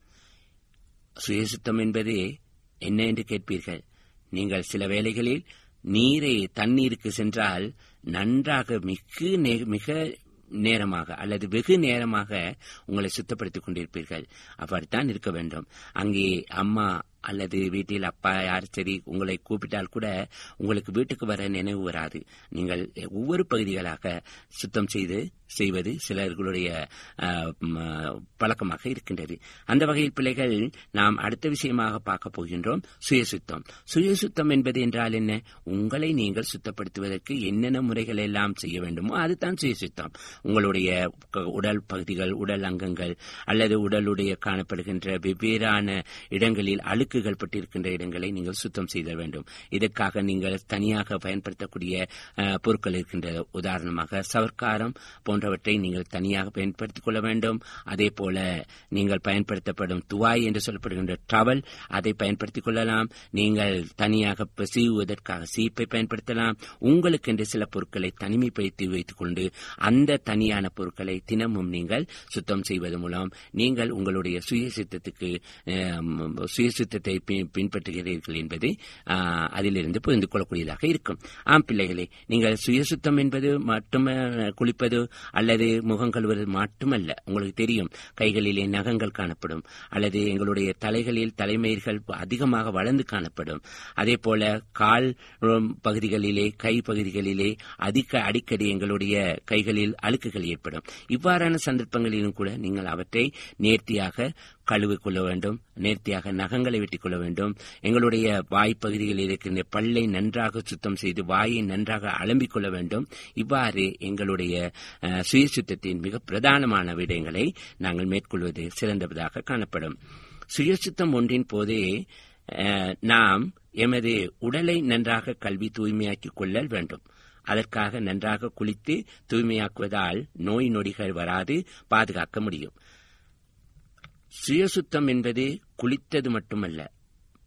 சுயசுத்தம் என்பது என்ன என்று கேட்பீர்கள் நீங்கள் சில வேளைகளில் நீரை தண்ணீருக்கு சென்றால் நன்றாக மிக நே- மிக நேரமாக அல்லது வெகு நேரமாக உங்களை சுத்தப்படுத்திக் கொண்டிருப்பீர்கள் அப்படித்தான் இருக்க வேண்டும் அங்கே அம்மா அல்லது வீட்டில் அப்பா யார் சரி உங்களை கூப்பிட்டால் கூட உங்களுக்கு வீட்டுக்கு வர நினைவு வராது நீங்கள் ஒவ்வொரு பகுதிகளாக சுத்தம் செய்து செய்வது சிலர்களுடைய ஆஹ், ம, பழக்கமாக இருக்கின்றது அந்த வகையில் பிள்ளைகள் நாம் அடுத்த விஷயமாக பார்க்க போகின்றோம் சுயசுத்தம் சுயசுத்தம் என்பது என்றால் என்ன உங்களை நீங்கள் சுத்தப்படுத்துவதற்கு என்னென்ன முறைகள் எல்லாம் செய்ய வேண்டுமோ அதுதான் சுயசுத்தம் உங்களுடைய க- உடல் பகுதிகள் உடல் அங்கங்கள் அல்லது உடலுடைய காணப்படுகின்ற வெவ்வேறான இடங்களில் அழுக்குகள் பட்டிருக்கின்ற இடங்களை நீங்கள் சுத்தம் செய்த வேண்டும் இதற்காக நீங்கள் தனியாக பயன்படுத்தக்கூடிய அஹ், பொருட்கள் இருக்கின்றது உதாரணமாக சவர்க்காரம் போன்றவற்றை நீங்கள் தனியாக பயன்படுத்திக் கொள்ள வேண்டும் அதே போல நீங்கள் பயன்படுத்தப்படும் துவாய் என்று சொல்லப்படுகின்ற டவல் அதை பயன்படுத்திக் கொள்ளலாம் நீங்கள் தனியாக ப- சீவுவதற்காக சீப்பை பயன்படுத்தலாம் உங்களுக்கென்று சில பொருட்களை தனிமைப்படுத்தி வைத்துக் கொண்டு அந்த தனியான பொருட்களை தினமும் நீங்கள் சுத்தம் செய்வது மூலம் நீங்கள் உங்களுடைய சுய சித்தத்துக்கு அஹ், சுய சித்தத்தை பி- பின்பற்றுகிறீர்கள் என்பது ஆஹ், அதிலிருந்து புரிந்து கொள்ளக்கூடியதாக இருக்கும் ஆம் பிள்ளைகளே நீங்கள் சுய சுத்தம் என்பது மட்டுமே குளிப்பது அல்லது முகம் கழுவுவது மட்டுமல்ல உங்களுக்கு தெரியும் கைகளிலே நகங்கள் காணப்படும் அல்லது எங்களுடைய தலைகளில் தலைமயிர்கள் அதிகமாக வளர்ந்து காணப்படும் அதே போல கால் உம், பகுதிகளிலே கை பகுதிகளிலே அதிக அடிக்கடி எங்களுடைய கைகளில் அழுக்குகள் ஏற்படும் இவ்வாறான சந்தர்ப்பங்களிலும் கூட நீங்கள் அவற்றை நேர்த்தியாக கழுவிக் கொள்ள வேண்டும் நேர்த்தியாக நகங்களை வெட்டிக் கொள்ள வேண்டும் எங்களுடைய வாய்ப்பகுதிகளில் இருக்கின்ற பல்லை நன்றாக சுத்தம் செய்து வாயை நன்றாக அலம்பிக் கொள்ள வேண்டும் இவ்வாறு எங்களுடைய அஹ், சுய சுத்தத்தின் மிக பிரதானமான விடயங்களை நாங்கள் மேற்கொள்வது சிறந்ததாக காணப்படும் சுயசுத்தம் ஒன்றின் போதே அஹ், நாம் எமது உடலை நன்றாக கல்வி தூய்மையாக்கிக் கொள்ளல் வேண்டும் அதற்காக நன்றாக குளித்து தூய்மையாக்குவதால் நோய் நொடிகள் வராது பாதுகாக்க முடியும் சுயசுத்தம் என்பது குளித்தது மட்டுமல்ல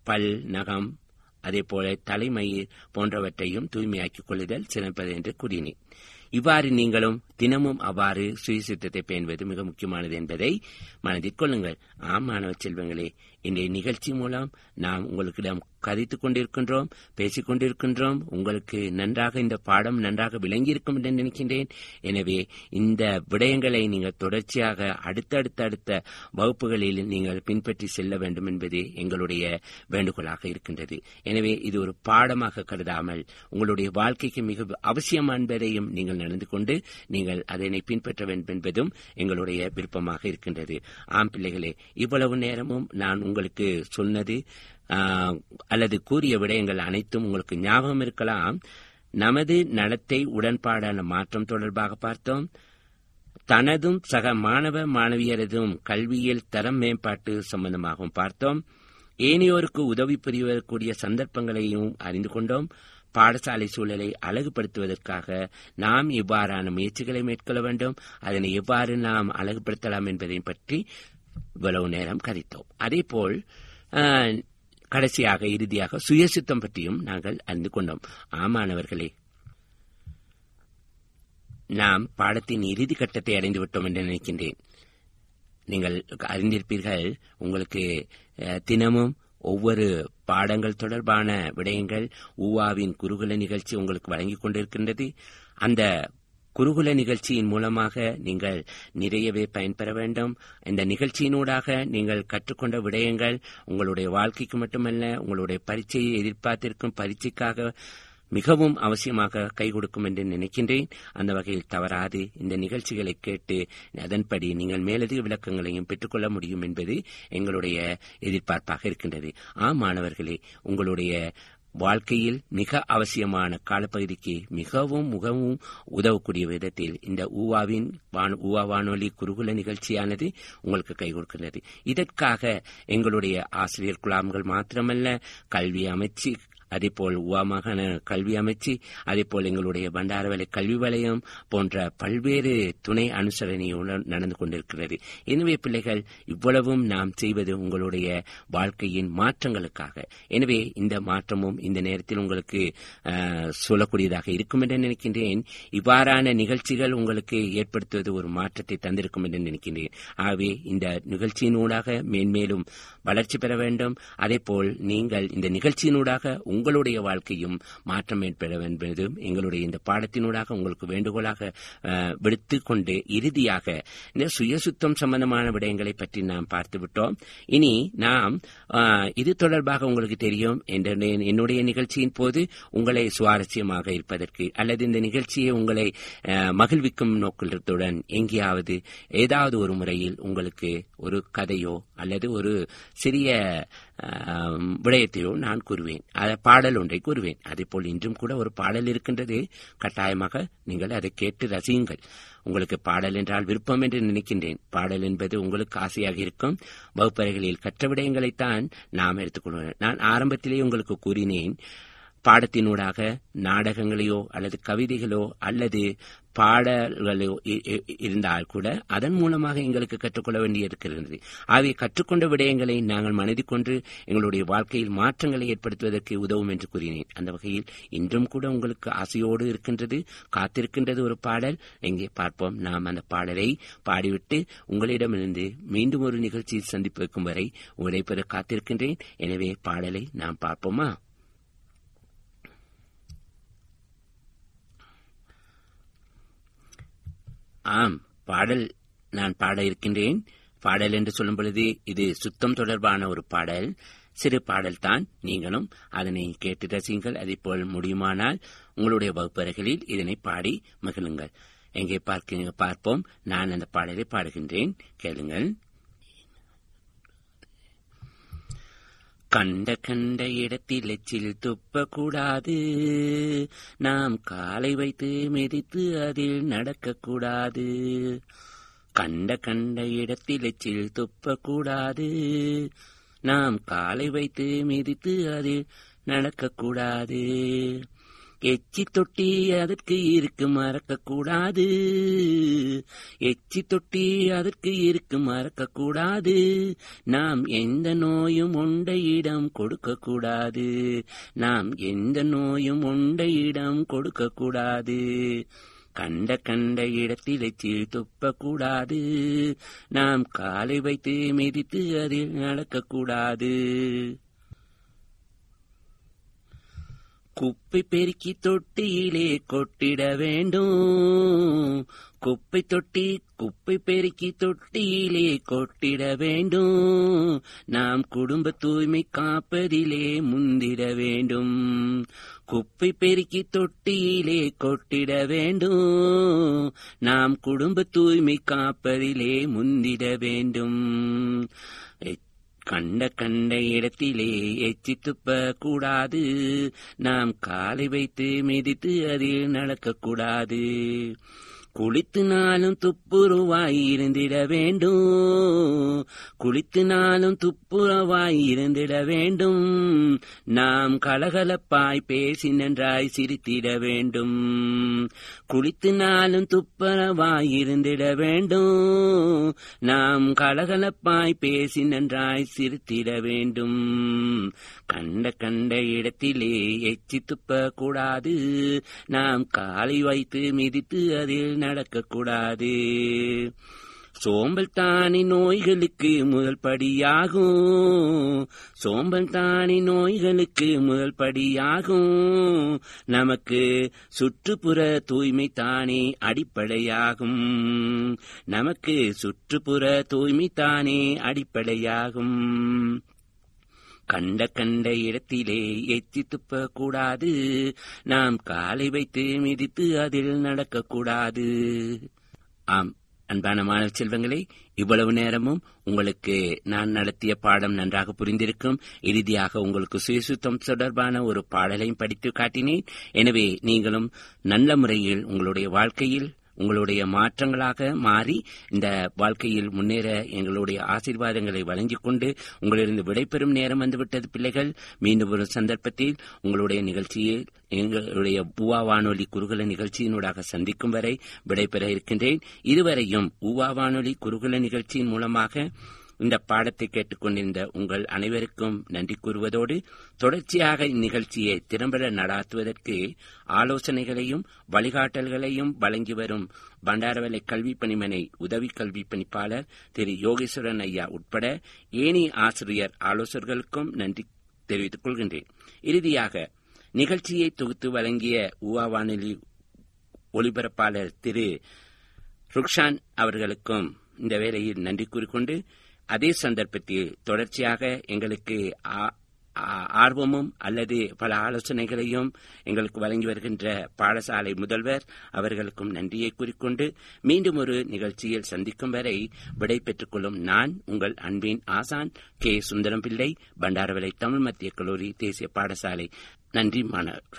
பல் நகம் அதே போல தலைமயிர் போன்றவற்றையும் தூய்மையாக்கிக் கொள்ளுதல் சிறப்பது என்று கூறினேன் இவ்வாறு நீங்களும் தினமும் அவ்வாறு சுயசித்தத்தை பேணுவது மிக முக்கியமானது என்பதை மனதில் கொள்ளுங்கள் ஆம் மாணவ செல்வங்களே இன்றைய நிகழ்ச்சி மூலம் நாம் உங்களுக்கிடம் கதைத்துக் கொண்டிருக்கின்றோம் பேசிக் கொண்டிருக்கின்றோம் உங்களுக்கு நன்றாக இந்த பாடம் நன்றாக விளங்கியிருக்கும் என்று நினைக்கின்றேன் எனவே இந்த விடயங்களை நீங்கள் தொடர்ச்சியாக அடுத்தடுத்த அடுத்த வகுப்புகளில் நீங்கள் பின்பற்றி செல்ல வேண்டும் என்பது எங்களுடைய வேண்டுகோளாக இருக்கின்றது எனவே இது ஒரு பாடமாக கருதாமல் உங்களுடைய வாழ்க்கைக்கு மிக அவசியம் என்பதையும் நீங்கள் நடந்து கொண்டு நீங்கள் அதனை பின்பற்ற வேண்டும் என்பதும் எங்களுடைய விருப்பமாக இருக்கின்றது ஆம் பிள்ளைகளே இவ்வளவு நேரமும் நான் உங்களுக்கு சொன்னது அல்லது கூறிய விடயங்கள் அனைத்தும் உங்களுக்கு ஞாபகம் இருக்கலாம் நமது நடத்தை உடன்பாடான மாற்றம் தொடர்பாக பார்த்தோம் தனதும் சக மாணவ மாணவியரதும் கல்வியில் தரம் மேம்பாட்டு சம்பந்தமாகவும் பார்த்தோம் ஏனையோருக்கு உதவி புரிவதற்குரிய சந்தர்ப்பங்களையும் அறிந்து கொண்டோம் பாடசாலை சூழலை அழகுபடுத்துவதற்காக நாம் இவ்வாறான முயற்சிகளை மேற்கொள்ள வேண்டும் அதனை எவ்வாறு நாம் அழகுபடுத்தலாம் என்பதை பற்றி இவ்வளவு நேரம் கதைத்தோம் அதேபோல் கடைசியாக இறுதியாக சுயசித்தம் பற்றியும் நாங்கள் அறிந்து கொண்டோம் ஆமானவர்களே நாம் பாடத்தின் இறுதி கட்டத்தை அடைந்து விட்டோம் என்று நினைக்கின்றேன் நீங்கள் அறிந்திருப்பீர்கள் உங்களுக்கு தினமும் ஒவ்வொரு பாடங்கள் தொடர்பான விடயங்கள் ஊவாவின் குருகுல நிகழ்ச்சி உங்களுக்கு வழங்கிக் கொண்டிருக்கின்றது அந்த குருகுல நிகழ்ச்சியின் மூலமாக நீங்கள் நிறையவே பயன்பெற வேண்டும் இந்த நிகழ்ச்சியினூடாக நீங்கள் கற்றுக்கொண்ட விடயங்கள் உங்களுடைய வாழ்க்கைக்கு மட்டுமல்ல உங்களுடைய பரீட்சையை எதிர்பார்த்திருக்கும் பரீட்சைக்காக மிகவும் அவசியமாக கை கொடுக்கும் என்று நினைக்கின்றேன் அந்த வகையில் தவறாது இந்த நிகழ்ச்சிகளை கேட்டு அதன்படி நீங்கள் மேலதிக விளக்கங்களையும் பெற்றுக்கொள்ள முடியும் என்பது எங்களுடைய எதிர்பார்ப்பாக இருக்கின்றது ஆம் மாணவர்களே உங்களுடைய வாழ்க்கையில் மிக அவசியமான காலப்பகுதிக்கு மிகவும் மிகவும் உதவக்கூடிய விதத்தில் இந்த ஊவாவின் ஊவா வானொலி குருகுல நிகழ்ச்சியானது உங்களுக்கு கை கொடுக்கின்றது இதற்காக எங்களுடைய ஆசிரியர் குழாம்கள் மாத்திரமல்ல கல்வி அமைச்சு அதேபோல் உவா மாகாண கல்வி அமைச்சு அதேபோல் எங்களுடைய பண்டாரவலை கல்வி வலயம் போன்ற பல்வேறு துணை அனுசரணையுடன் நடந்து கொண்டிருக்கிறது எனவே பிள்ளைகள் இவ்வளவும் நாம் செய்வது உங்களுடைய வாழ்க்கையின் மாற்றங்களுக்காக எனவே இந்த மாற்றமும் இந்த நேரத்தில் உங்களுக்கு சொல்லக்கூடியதாக இருக்கும் என்று நினைக்கின்றேன் இவ்வாறான நிகழ்ச்சிகள் உங்களுக்கு ஏற்படுத்துவது ஒரு மாற்றத்தை தந்திருக்கும் என்று நினைக்கின்றேன் ஆகவே இந்த நிகழ்ச்சியினூடாக மேன்மேலும் வளர்ச்சி பெற வேண்டும் அதேபோல் நீங்கள் இந்த நிகழ்ச்சியினூடாக உங்களுடைய வாழ்க்கையும் மாற்றம் ஏற்பட என்பதும் எங்களுடைய இந்த பாடத்தினூடாக உங்களுக்கு வேண்டுகோளாக விடுத்துக் கொண்டு இறுதியாக இந்த சுயசுத்தம் சம்பந்தமான விடயங்களை பற்றி நாம் பார்த்துவிட்டோம் இனி நாம் இது தொடர்பாக உங்களுக்கு தெரியும் என்னுடைய நிகழ்ச்சியின் போது உங்களை சுவாரஸ்யமாக இருப்பதற்கு அல்லது இந்த நிகழ்ச்சியை உங்களை மகிழ்விக்கும் நோக்கத்துடன் எங்கேயாவது ஏதாவது ஒரு முறையில் உங்களுக்கு ஒரு கதையோ அல்லது ஒரு சிறிய விடயத்தையோ நான் கூறுவேன் பாடல் ஒன்றை கூறுவேன் அதேபோல் இன்றும் கூட ஒரு பாடல் இருக்கின்றது கட்டாயமாக நீங்கள் அதை கேட்டு ரசியுங்கள் உங்களுக்கு பாடல் என்றால் விருப்பம் என்று நினைக்கின்றேன் பாடல் என்பது உங்களுக்கு ஆசையாக இருக்கும் வகுப்பறைகளில் கற்ற விடயங்களைத்தான் நாம் எடுத்துக்கொள்வோம் நான் ஆரம்பத்திலேயே உங்களுக்கு கூறினேன் பாடத்தினூடாக நாடகங்களையோ அல்லது கவிதைகளோ அல்லது பாடல்களோ இருந்தால் கூட அதன் மூலமாக எங்களுக்கு கற்றுக்கொள்ள வேண்டியிருக்கிறது ஆகவே கற்றுக்கொண்ட விடயங்களை நாங்கள் மனதில் கொண்டு எங்களுடைய வாழ்க்கையில் மாற்றங்களை ஏற்படுத்துவதற்கு உதவும் என்று கூறினேன் அந்த வகையில் இன்றும் கூட உங்களுக்கு ஆசையோடு இருக்கின்றது காத்திருக்கின்றது ஒரு பாடல் எங்கே பார்ப்போம் நாம் அந்த பாடலை பாடிவிட்டு உங்களிடமிருந்து மீண்டும் ஒரு நிகழ்ச்சியில் சந்திப்பிருக்கும் வரை உழைப்பெற காத்திருக்கின்றேன் எனவே பாடலை நாம் பார்ப்போமா ஆம் பாடல் நான் பாட இருக்கின்றேன் பாடல் என்று சொல்லும் பொழுது இது சுத்தம் தொடர்பான ஒரு பாடல் சிறு பாடல் தான் நீங்களும் அதனை கேட்டு ரசியுங்கள் அதே போல் முடியுமானால் உங்களுடைய வகுப்பறைகளில் இதனை பாடி மகிழுங்கள் எங்கே பார்க்க பார்ப்போம் நான் அந்த பாடலை பாடுகின்றேன் கேளுங்கள் கண்ட கண்ட இடத்தில் எச்சில் துப்பக்கூடாது நாம் காலை வைத்து மிதித்து அதில் நடக்கக்கூடாது கண்ட கண்ட இடத்தில் எச்சில் துப்பக்கூடாது நாம் காலை வைத்து மிதித்து அதில் நடக்கக்கூடாது எச்சி தொட்டி அதற்கு இருக்கு மறக்க கூடாது எச்சி தொட்டி அதற்கு இருக்கு மறக்க கூடாது நாம் எந்த நோயும் உண்ட இடம் கொடுக்க கூடாது நாம் எந்த நோயும் உண்ட இடம் கொடுக்க கூடாது கண்ட கண்ட இடத்தில் எச்சில் துப்பக்கூடாது நாம் காலை வைத்து மிதித்து அதில் நடக்கக்கூடாது குப்பை பெருக்கி தொட்டியிலே கொட்டிட வேண்டும் குப்பை தொட்டி குப்பை பெருக்கி தொட்டியிலே கொட்டிட வேண்டும் நாம் குடும்ப தூய்மை காப்பதிலே முந்திட வேண்டும் குப்பை பெருக்கி தொட்டியிலே கொட்டிட வேண்டும் நாம் குடும்ப தூய்மை காப்பதிலே முந்திட வேண்டும் கண்ட கண்ட இடத்திலே எச்சி துப்ப கூடாது நாம் காலை வைத்து மிதித்து அதில் நடக்கக்கூடாது குளித்து நாளும் துப்புரவாய் இருந்திட வேண்டும் குளித்து நாளும் துப்புரவாய் இருந்திட வேண்டும் நாம் கலகலப்பாய் பேசி நன்றாய் சிரித்திட வேண்டும் குளித்து நாளும் துப்புரவாய் இருந்திட வேண்டும் நாம் கலகலப்பாய் பேசி நன்றாய் சிரித்திட வேண்டும் கண்ட கண்ட இடத்திலே எச்சி துப்ப கூடாது நாம் காலை வைத்து மிதித்து அதில் நடக்கக்கூடாது சோம்பல் தானி நோய்களுக்கு முதல் படியாகும் சோம்பல் தானி நோய்களுக்கு முதல் படியாகும் நமக்கு சுற்றுப்புற தூய்மை தானே அடிப்படையாகும் நமக்கு சுற்றுப்புற தூய்மை தானே அடிப்படையாகும் கண்ட கண்ட இடத்திலே எச்சி துப்ப கூடாது நாம் காலை வைத்து மிதித்து அதில் நடக்கக்கூடாது ஆம் அன்பான மாணவ செல்வங்களே இவ்வளவு நேரமும் உங்களுக்கு நான் நடத்திய பாடம் நன்றாக புரிந்திருக்கும் இறுதியாக உங்களுக்கு சுயசுத்தம் தொடர்பான ஒரு பாடலையும் படித்து காட்டினேன் எனவே நீங்களும் நல்ல முறையில் உங்களுடைய வாழ்க்கையில் உங்களுடைய மாற்றங்களாக மாறி இந்த வாழ்க்கையில் முன்னேற எங்களுடைய ஆசீர்வாதங்களை வழங்கிக் கொண்டு உங்களிருந்து விடைபெறும் நேரம் வந்துவிட்டது பிள்ளைகள் மீண்டும் ஒரு சந்தர்ப்பத்தில் உங்களுடைய நிகழ்ச்சியில் எங்களுடைய பூவா வானொலி குறுகல நிகழ்ச்சியினூடாக சந்திக்கும் வரை விடைபெற இருக்கின்றேன் இதுவரையும் ஊவா வானொலி குறுகல நிகழ்ச்சியின் மூலமாக இந்த பாடத்தை கேட்டுக்கொண்டிருந்த உங்கள் அனைவருக்கும் நன்றி கூறுவதோடு தொடர்ச்சியாக இந்நிகழ்ச்சியை திறம்பட நடாத்துவதற்கு ஆலோசனைகளையும் வழிகாட்டல்களையும் வழங்கி வரும் பண்டாரவலை கல்வி பணிமனை உதவி கல்வி பணிப்பாளர் திரு யோகேஸ்வரன் ஐயா உட்பட ஏனைய ஆசிரியர் ஆலோசகர்களுக்கும் நன்றி தெரிவித்துக் கொள்கின்றேன் இறுதியாக நிகழ்ச்சியை தொகுத்து வழங்கிய உவா வானொலி ஒலிபரப்பாளர் திரு ருக்ஷான் அவர்களுக்கும் இந்த வேளையில் நன்றி கூறிக்கொண்டு அதே சந்தர்ப்பத்தில் தொடர்ச்சியாக எங்களுக்கு ஆர்வமும் அல்லது பல ஆலோசனைகளையும் எங்களுக்கு வழங்கி வருகின்ற பாடசாலை முதல்வர் அவர்களுக்கும் நன்றியை கூறிக்கொண்டு மீண்டும் ஒரு நிகழ்ச்சியில் சந்திக்கும் வரை விடை பெற்றுக் கொள்ளும் நான் உங்கள் அன்பின் ஆசான் கே சுந்தரம் பிள்ளை பண்டாரவலை தமிழ் மத்திய கல்லூரி தேசிய பாடசாலை நன்றி மாணவர்